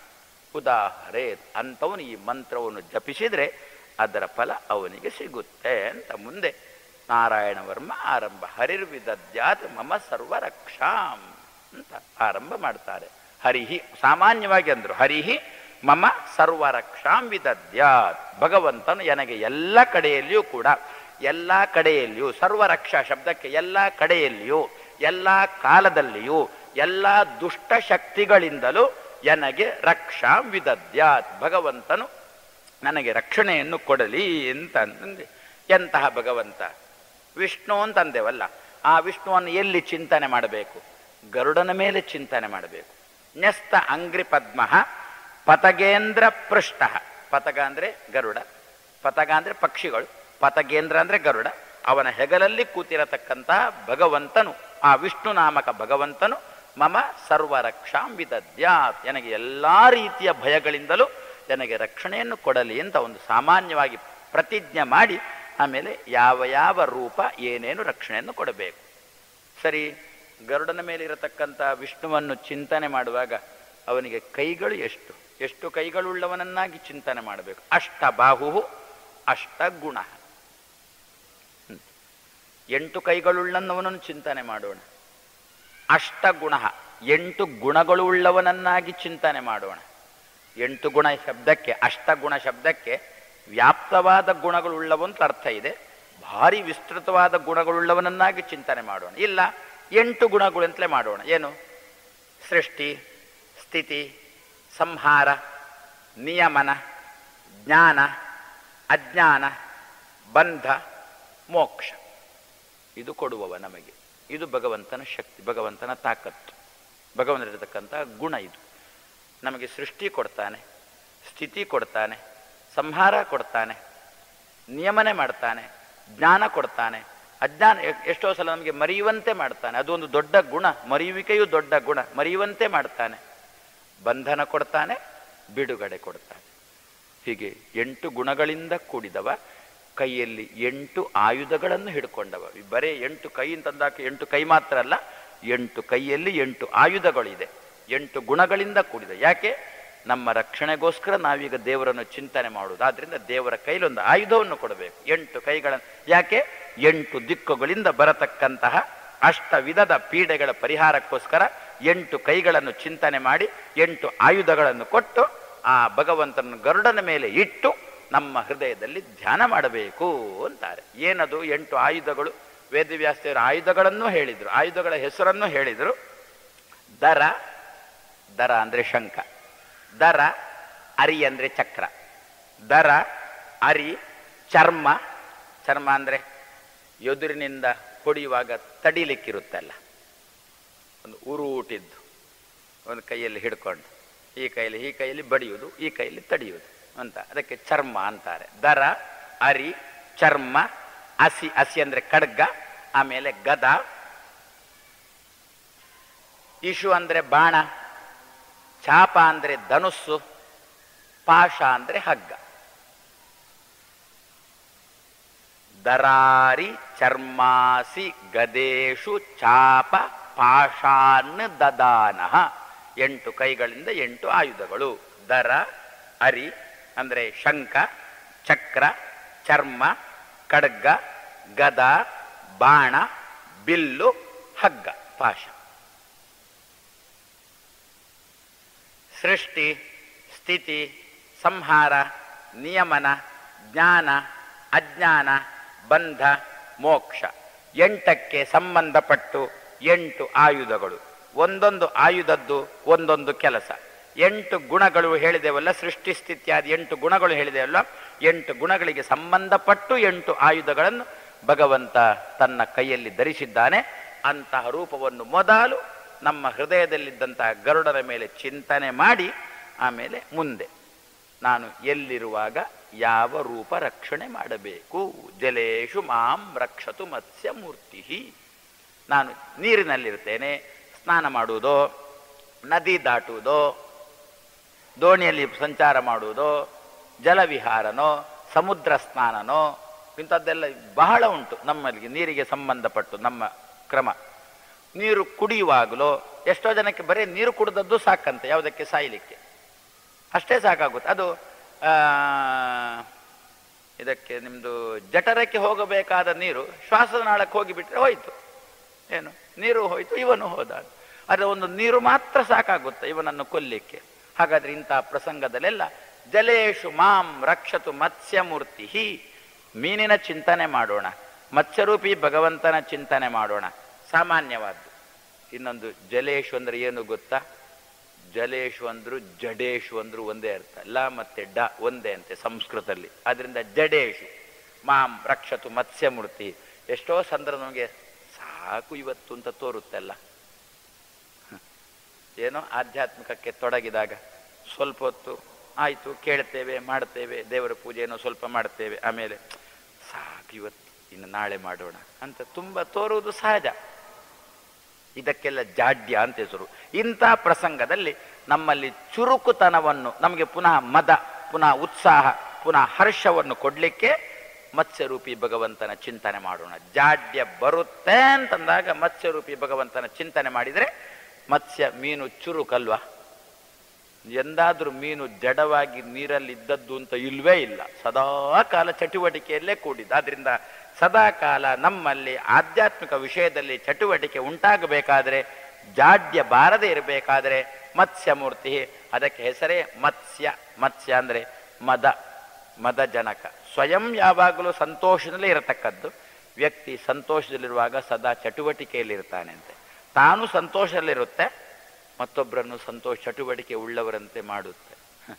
ಉದಾಹರೆ ಅಂಥವನು ಈ ಮಂತ್ರವನ್ನು ಜಪಿಸಿದ್ರೆ ಅದರ ಫಲ ಅವನಿಗೆ ಸಿಗುತ್ತೆ ಅಂತ ಮುಂದೆ ನಾರಾಯಣ ವರ್ಮ ಆರಂಭ ಹರಿರ್ವಿದದ್ಯಾತ್ ಮಮ ಸರ್ವರಕ್ಷಾಂ ಅಂತ ಆರಂಭ ಮಾಡ್ತಾರೆ ಹರಿಹಿ ಸಾಮಾನ್ಯವಾಗಿ ಅಂದ್ರು ಹರಿಹಿ ಮಮ ಸರ್ವರಕ್ಷಾಂ ವಿದದ್ಯಾತ್ ಭಗವಂತನು ನನಗೆ ಎಲ್ಲ ಕಡೆಯಲ್ಲಿಯೂ ಕೂಡ ಎಲ್ಲ ಕಡೆಯಲ್ಲಿಯೂ ಸರ್ವರಕ್ಷಾ ಶಬ್ದಕ್ಕೆ ಎಲ್ಲ ಕಡೆಯಲ್ಲಿಯೂ ಎಲ್ಲ ಕಾಲದಲ್ಲಿಯೂ ಎಲ್ಲ ದುಷ್ಟ ಶಕ್ತಿಗಳಿಂದಲೂ ನನಗೆ ರಕ್ಷಾಂ ವಿದದ್ಯಾತ್ ಭಗವಂತನು ನನಗೆ ರಕ್ಷಣೆಯನ್ನು ಕೊಡಲಿ ಅಂತ ಅಂತಂದೆ ಎಂತಹ ಭಗವಂತ ವಿಷ್ಣು ಅಂತಂದೇವಲ್ಲ ಆ ವಿಷ್ಣುವನ್ನು ಎಲ್ಲಿ ಚಿಂತನೆ ಮಾಡಬೇಕು ಗರುಡನ ಮೇಲೆ ಚಿಂತನೆ ಮಾಡಬೇಕು ನ್ಯಸ್ತ ಅಂಗ್ರಿ ಪದ್ಮ ಪತಗೇಂದ್ರ ಪೃಷ್ಠ ಪತಗ ಅಂದ್ರೆ ಗರುಡ ಪತಗ ಅಂದ್ರೆ ಪಕ್ಷಿಗಳು ಪತಗೇಂದ್ರ ಅಂದ್ರೆ ಗರುಡ ಅವನ ಹೆಗಲಲ್ಲಿ ಕೂತಿರತಕ್ಕಂತಹ ಭಗವಂತನು ಆ ವಿಷ್ಣು ನಾಮಕ ಭಗವಂತನು ಮಮ ಸರ್ವರಕ್ಷಾಂ ವಿದದ್ಯಾತ್ ನನಗೆ ಎಲ್ಲಾ ರೀತಿಯ ಭಯಗಳಿಂದಲೂ ನನಗೆ ರಕ್ಷಣೆಯನ್ನು ಕೊಡಲಿ ಅಂತ ಒಂದು ಸಾಮಾನ್ಯವಾಗಿ ಪ್ರತಿಜ್ಞೆ ಮಾಡಿ ಆಮೇಲೆ ಯಾವ ಯಾವ ರೂಪ ಏನೇನು ರಕ್ಷಣೆಯನ್ನು ಕೊಡಬೇಕು ಸರಿ ಗರುಡನ ಮೇಲೆ ಇರತಕ್ಕಂಥ ವಿಷ್ಣುವನ್ನು ಚಿಂತನೆ ಮಾಡುವಾಗ ಅವನಿಗೆ ಕೈಗಳು ಎಷ್ಟು ಎಷ್ಟು ಕೈಗಳುಳ್ಳವನನ್ನಾಗಿ ಚಿಂತನೆ ಮಾಡಬೇಕು ಅಷ್ಟ ಬಾಹು ಅಷ್ಟ ಗುಣ ಹ್ಮ್. ಎಂಟು ಕೈಗಳುಳ್ಳವನನ್ನು ಚಿಂತನೆ ಮಾಡೋಣ ಅಷ್ಟ ಗುಣ ಎಂಟು ಗುಣಗಳು ಉಳ್ಳವನನ್ನಾಗಿ ಚಿಂತನೆ ಮಾಡೋಣ ಎಂಟು ಗುಣ ಶಬ್ದಕ್ಕೆ ಅಷ್ಟಗುಣ ಶಬ್ದಕ್ಕೆ ವ್ಯಾಪ್ತವಾದ ಗುಣಗಳುಳ್ಳವಂತ ಅರ್ಥ ಇದೆ ಭಾರಿ ವಿಸ್ತೃತವಾದ ಗುಣಗಳುಳ್ಳವನನ್ನಾಗಿ ಚಿಂತನೆ ಮಾಡೋಣ ಇಲ್ಲ ಎಂಟು ಗುಣಗಳು ಅಂತಲೇ ಮಾಡೋಣ ಏನು ಸೃಷ್ಟಿ ಸ್ಥಿತಿ ಸಂಹಾರ ನಿಯಮನ ಜ್ಞಾನ ಅಜ್ಞಾನ ಬಂಧ ಮೋಕ್ಷ ಇದು ಕೊಡುವವ ನಮಗೆ ಇದು ಭಗವಂತನ ಶಕ್ತಿ ಭಗವಂತನ ತಾಕತ್ತು ಭಗವಂತನಿರತಕ್ಕಂಥ ಗುಣ ಇದು ನಮಗೆ ಸೃಷ್ಟಿ ಕೊಡ್ತಾನೆ ಸ್ಥಿತಿ ಕೊಡ್ತಾನೆ ಸಂಹಾರ ಕೊಡ್ತಾನೆ ನಿಯಮನೆ ಮಾಡ್ತಾನೆ ಜ್ಞಾನ ಕೊಡ್ತಾನೆ ಅಜ್ಞಾನ ಎ- ಎಷ್ಟೋ ಸಲ ನಮಗೆ ಮರೆಯುವಂತೆ ಮಾಡ್ತಾನೆ ಅದು ಒಂದು ದೊಡ್ಡ ಗುಣ ಮರೆಯುವಿಕೆಯೂ ದೊಡ್ಡ ಗುಣ ಮರೆಯುವಂತೆ ಮಾಡ್ತಾನೆ ಬಂಧನ ಕೊಡ್ತಾನೆ ಬಿಡುಗಡೆ ಕೊಡ್ತಾನೆ ಹೀಗೆ ಎಂಟು ಗುಣಗಳಿಂದ ಕೂಡಿದವ ಕೈಯಲ್ಲಿ ಎಂಟು ಆಯುಧಗಳನ್ನು ಹಿಡ್ಕೊಂಡವ ಈ ಬರೇ ಎಂಟು ಕೈ ಅಂತಂದಾಕ ಎಂಟು ಕೈ ಮಾತ್ರ ಅಲ್ಲ ಎಂಟು ಕೈಯಲ್ಲಿ ಎಂಟು ಆಯುಧಗಳಿದೆ ಎಂಟು ಗುಣಗಳಿಂದ ಕೂಡಿದೆ ಯಾಕೆ ನಮ್ಮ ರಕ್ಷಣೆಗೋಸ್ಕರ ನಾವೀಗ ದೇವರನ್ನು ಚಿಂತನೆ ಮಾಡುವುದು ಆದ್ರಿಂದ ದೇವರ ಕೈಲಿ ಒಂದು ಆಯುಧವನ್ನು ಕೊಡಬೇಕು ಎಂಟು ಕೈಗಳನ್ನು ಯಾಕೆ ಎಂಟು ದಿಕ್ಕುಗಳಿಂದ ಬರತಕ್ಕಂತಹ ಅಷ್ಟ ವಿಧದ ಪೀಡೆಗಳ ಪರಿಹಾರಕ್ಕೋಸ್ಕರ ಎಂಟು ಕೈಗಳನ್ನು ಚಿಂತನೆ ಮಾಡಿ ಎಂಟು ಆಯುಧಗಳನ್ನು ಕೊಟ್ಟು ಆ ಭಗವಂತನ ಗರುಡನ ಮೇಲೆ ಇಟ್ಟು ನಮ್ಮ ಹೃದಯದಲ್ಲಿ ಧ್ಯಾನ ಮಾಡಬೇಕು ಅಂತಾರೆ ಏನದು ಎಂಟು ಆಯುಧಗಳು ವೇದವ್ಯಾಸದೇವರ ಆಯುಧಗಳನ್ನು ಹೇಳಿದರು ಆಯುಧಗಳ ಹೆಸರನ್ನು ಹೇಳಿದರು ದರ ದರ ಅಂದರೆ ಶಂಖ ದರ ಅರಿ ಅಂದರೆ ಚಕ್ರ ದರ ಅರಿ ಚರ್ಮ ಚರ್ಮ ಅಂದರೆ ಎದುರಿನಿಂದ ಹೊಡೆಯುವಾಗ ತಡಿಲಿಕ್ಕಿರುತ್ತಲ್ಲ ಒಂದು ಉರುಟಿದ್ದು ಒಂದು ಕೈಯಲ್ಲಿ ಹಿಡ್ಕೊಂಡು ಈ ಕೈಯಲ್ಲಿ ಈ ಕೈಯಲ್ಲಿ ಬಡಿಯುವುದು ಈ ಕೈಯಲ್ಲಿ ತಡಿಯುವುದು ಅಂತ ಅದಕ್ಕೆ ಚರ್ಮ ಅಂತಾರೆ ದರ ಅರಿ ಚರ್ಮ ಹಸಿ ಹಸಿ ಅಂದರೆ ಖಡ್ಗ ಆಮೇಲೆ ಗದ ಇಶು ಅಂದರೆ ಬಾಣ ಚಾಪ ಅಂದರೆ ಧನುಸ್ಸು ಪಾಶ ಅಂದರೆ ಹಗ್ಗ ದರಾರಿ ಚರ್ಮಾಸಿ ಗದೇಶು ಚಾಪ ಪಾಷಾನ್ ದದಾನಃ ಎಂಟು ಕೈಗಳಿಂದ ಎಂಟು ಆಯುಧಗಳು ದರ ಅರಿ ಅಂದರೆ ಶಂಖ ಚಕ್ರ ಚರ್ಮ ಖಡ್ಗ ಗದ ಬಾಣ ಬಿಲ್ಲು ಹಗ್ಗ ಪಾಶ ಸೃಷ್ಟಿ ಸ್ಥಿತಿ ಸಂಹಾರ ನಿಯಮನ ಜ್ಞಾನ ಅಜ್ಞಾನ ಬಂಧ ಮೋಕ್ಷ ಎಂಟಕ್ಕೆ ಸಂಬಂಧಪಟ್ಟು ಎಂಟು ಆಯುಧಗಳು ಒಂದೊಂದು ಆಯುಧದ್ದು ಒಂದೊಂದು ಕೆಲಸ ಎಂಟು ಗುಣಗಳು ಹೇಳಿದೆವಲ್ಲ ಸೃಷ್ಟಿ ಸ್ಥಿತ್ಯಾದಿ ಎಂಟು ಗುಣಗಳು ಹೇಳಿದೆವಲ್ಲ ಎಂಟು ಗುಣಗಳಿಗೆ ಸಂಬಂಧಪಟ್ಟು ಎಂಟು ಆಯುಧಗಳನ್ನು ಭಗವಂತ ತನ್ನ ಕೈಯಲ್ಲಿ ಧರಿಸಿದ್ದಾನೆ ಅಂತಹ ರೂಪವನ್ನು ಮೊದಲು ನಮ್ಮ ಹೃದಯದಲ್ಲಿದ್ದಂತಹ ಗರುಡನ ಮೇಲೆ ಚಿಂತನೆ ಮಾಡಿ ಆಮೇಲೆ ಮುಂದೆ ನಾನು ಎಲ್ಲಿರುವಾಗ ಯಾವ ರೂಪ ರಕ್ಷಣೆ ಮಾಡಬೇಕು ಜಲೇಶು ಮಾಂ ರಕ್ಷತು ಮತ್ಸ್ಯ ಮೂರ್ತಿ ನಾನು ನೀರಿನಲ್ಲಿರ್ತೇನೆ ಸ್ನಾನ ಮಾಡುವುದೋ ನದಿ ದಾಟುವುದೋ ದೋಣಿಯಲ್ಲಿ ಸಂಚಾರ ಮಾಡುವುದೋ ಜಲವಿಹಾರನೋ ಸಮುದ್ರ ಸ್ನಾನನೋ ಇಂಥದ್ದೆಲ್ಲ ಬಹಳ ಉಂಟು ನಮ್ಮಲ್ಲಿಗೆ ನೀರಿಗೆ ಸಂಬಂಧಪಟ್ಟು ನಮ್ಮ ಕ್ರಮ ನೀರು ಕುಡಿಯುವಾಗಲೂ ಎಷ್ಟೋ ಜನಕ್ಕೆ ಬರೀ ನೀರು ಕುಡಿದದ್ದು ಸಾಕಂತೆ ಯಾವುದಕ್ಕೆ ಸಾಯಲಿಕ್ಕೆ ಅಷ್ಟೇ ಸಾಕಾಗುತ್ತೆ ಅದು ಆ, ಇದಕ್ಕೆ ನಿಮ್ಮದು ಜಠರಕ್ಕೆ ಹೋಗಬೇಕಾದ ನೀರು ಶ್ವಾಸನಾಳಕ್ಕೆ ಹೋಗಿಬಿಟ್ರೆ ಹೋಯಿತು ಏನು ನೀರು ಹೋಯಿತು ಇವನು ಹೋದ ಆದರೆ ಒಂದು ನೀರು ಮಾತ್ರ ಸಾಕಾಗುತ್ತೆ ಇವನನ್ನು ಕೊಲ್ಲಿಕ್ಕೆ ಹಾಗಾದ್ರೆ ಇಂತಹ ಪ್ರಸಂಗದಲ್ಲೆಲ್ಲ ಜಲೇಶು ಮಾಂ ರಕ್ಷತು ಮತ್ಸ್ಯಮೂರ್ತಿ ಮೀನಿನ ಚಿಂತನೆ ಮಾಡೋಣ ಮತ್ಸ್ಯರೂಪಿ ಭಗವಂತನ ಚಿಂತನೆ ಮಾಡೋಣ ಸಾಮಾನ್ಯವಾದ್ದು ಇನ್ನೊಂದು ಜಲೇಶು ಅಂದ್ರೆ ಏನು ಗೊತ್ತಾ ಜಲೇಶು ಅಂದ್ರು ಜಡೇಶು ಅಂದ್ರು ಒಂದೇ ಅರ್ಥ ಲ ಮತ್ತೆ ಡ ಒಂದೇ ಅಂತೆ ಸಂಸ್ಕೃತದಲ್ಲಿ ಅದರಿಂದ ಜಡೇಶು ಮಾಂ ರಕ್ಷತು ಮತ್ಸ್ಯಮೂರ್ತಿ ಎಷ್ಟೋ ಸಂದರ್ಭ ನಮಗೆ ಸಾಕು ಇವತ್ತು ಅಂತ ತೋರುತ್ತಲ್ಲ ಹ. ಏನೋ ಆಧ್ಯಾತ್ಮಿಕಕ್ಕೆ ತೊಡಗಿದಾಗ ಸ್ವಲ್ಪ ಹೊತ್ತು ಆಯಿತು ಕೇಳ್ತೇವೆ ಮಾಡ್ತೇವೆ ದೇವರ ಪೂಜೆನೋ ಸ್ವಲ್ಪ ಮಾಡ್ತೇವೆ ಆಮೇಲೆ ಸಾಕು ಇವತ್ತು ಇನ್ನು ನಾಳೆ ಮಾಡೋಣ ಅಂತ ತುಂಬ ತೋರುವುದು ಸಹಜ ಇದಕ್ಕೆಲ್ಲ ಜಾಡ್ಯ ಅಂತ ಹೆಸರು ಇಂಥ ಪ್ರಸಂಗದಲ್ಲಿ ನಮ್ಮಲ್ಲಿ ಚುರುಕುತನವನ್ನು ನಮಗೆ ಪುನಃ ಮದ ಪುನಃ ಉತ್ಸಾಹ ಪುನಃ ಹರ್ಷವನ್ನು ಕೊಡಲಿಕ್ಕೆ ಮತ್ಸ್ಯರೂಪಿ ಭಗವಂತನ ಚಿಂತನೆ ಮಾಡೋಣ ಜಾಡ್ಯ ಬರುತ್ತೆ ಅಂತಂದಾಗ ಮತ್ಸ್ಯರೂಪಿ ಭಗವಂತನ ಚಿಂತನೆ ಮಾಡಿದರೆ ಮತ್ಸ್ಯ ಮೀನು ಚುರುಕಲ್ವಾ ಎಂದಾದ್ರೂ ಮೀನು ಜಡವಾಗಿ ನೀರಲ್ಲಿ ಇದ್ದದ್ದು ಅಂತ ಇಲ್ವೇ ಇಲ್ಲ ಸದಾ ಕಾಲ ಚಟುವಟಿಕೆಯಲ್ಲೇ ಕೂಡಿದ್ದು ಆದ್ರಿಂದ ಸದಾ ಕಾಲ ನಮ್ಮಲ್ಲಿ ಆಧ್ಯಾತ್ಮಿಕ ವಿಷಯದಲ್ಲಿ ಚಟುವಟಿಕೆ ಉಂಟಾಗಬೇಕಾದ್ರೆ ಜಾಡ್ಯ ಬಾರದೆ ಇರಬೇಕಾದ್ರೆ ಮತ್ಸ್ಯ ಮೂರ್ತಿ ಅದಕ್ಕೆ ಹೆಸರೇ ಮತ್ಸ್ಯ ಮತ್ಸ್ಯ ಅಂದ್ರೆ ಮದ ಮದ ಜನಕ ಸ್ವಯಂ ಯಾವಾಗಲೂ ಸಂತೋಷದಲ್ಲೇ ಇರತಕ್ಕದ್ದು ವ್ಯಕ್ತಿ ಸಂತೋಷದಲ್ಲಿರುವಾಗ ಸದಾ ಚಟುವಟಿಕೆಯಲ್ಲಿರ್ತಾನೆ ಅಂತೆ ತಾನು ಸಂತೋಷದಲ್ಲಿರುತ್ತೆ ಮತ್ತೊಬ್ಬರನ್ನು ಸಂತೋಷ ಚಟುವಟಿಕೆ ಉಳ್ಳವರಂತೆ ಮಾಡುತ್ತೆ ಹ.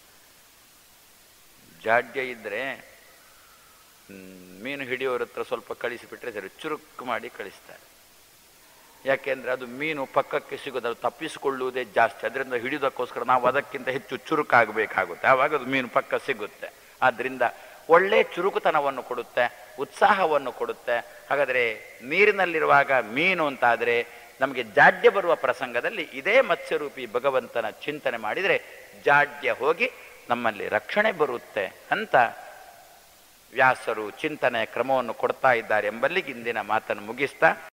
ಜಾಡ್ಯ ಇದ್ರೆ ಹ್ಮ್, ಮೀನು ಹಿಡಿಯೋರ ಹತ್ರ ಸ್ವಲ್ಪ ಕಳಿಸಿಬಿಟ್ರೆ ಸರಿ ಚುರುಕು ಮಾಡಿ ಕಳಿಸ್ತಾರೆ ಯಾಕೆಂದ್ರೆ ಅದು ಮೀನು ಪಕ್ಕಕ್ಕೆ ಸಿಗೋದು ಅದು ತಪ್ಪಿಸಿಕೊಳ್ಳುವುದೇ ಜಾಸ್ತಿ ಅದರಿಂದ ಹಿಡಿಯೋದಕ್ಕೋಸ್ಕರ ನಾವು ಅದಕ್ಕಿಂತ ಹೆಚ್ಚು ಚುರುಕಾಗಬೇಕಾಗುತ್ತೆ ಆವಾಗ ಅದು ಮೀನು ಪಕ್ಕ ಸಿಗುತ್ತೆ ಆದ್ರಿಂದ ಒಳ್ಳೆ ಚುರುಕುತನವನ್ನು ಕೊಡುತ್ತೆ ಉತ್ಸಾಹವನ್ನು ಕೊಡುತ್ತೆ ಹಾಗಾದರೆ ನೀರಿನಲ್ಲಿರುವಾಗ ಮೀನು ಅಂತಾದರೆ ನಮಗೆ ಜಾಡ್ಯ ಬರುವ ಪ್ರಸಂಗದಲ್ಲಿ ಇದೇ ಮತ್ಸ್ಯರೂಪಿ ಭಗವಂತನ ಚಿಂತನೆ ಮಾಡಿದರೆ ಜಾಡ್ಯ ಹೋಗಿ ನಮ್ಮಲ್ಲಿ ರಕ್ಷಣೆ ಬರುತ್ತೆ ಅಂತ ವ್ಯಾಸರು ಚಿಂತನೆಯ ಕ್ರಮವನ್ನು ಕೊಡ್ತಾ ಇದ್ದಾರೆ ಎಂಬಲ್ಲಿಗೆ ಇಂದಿನ ಮಾತನ್ನು ಮುಗಿಸ್ತಾ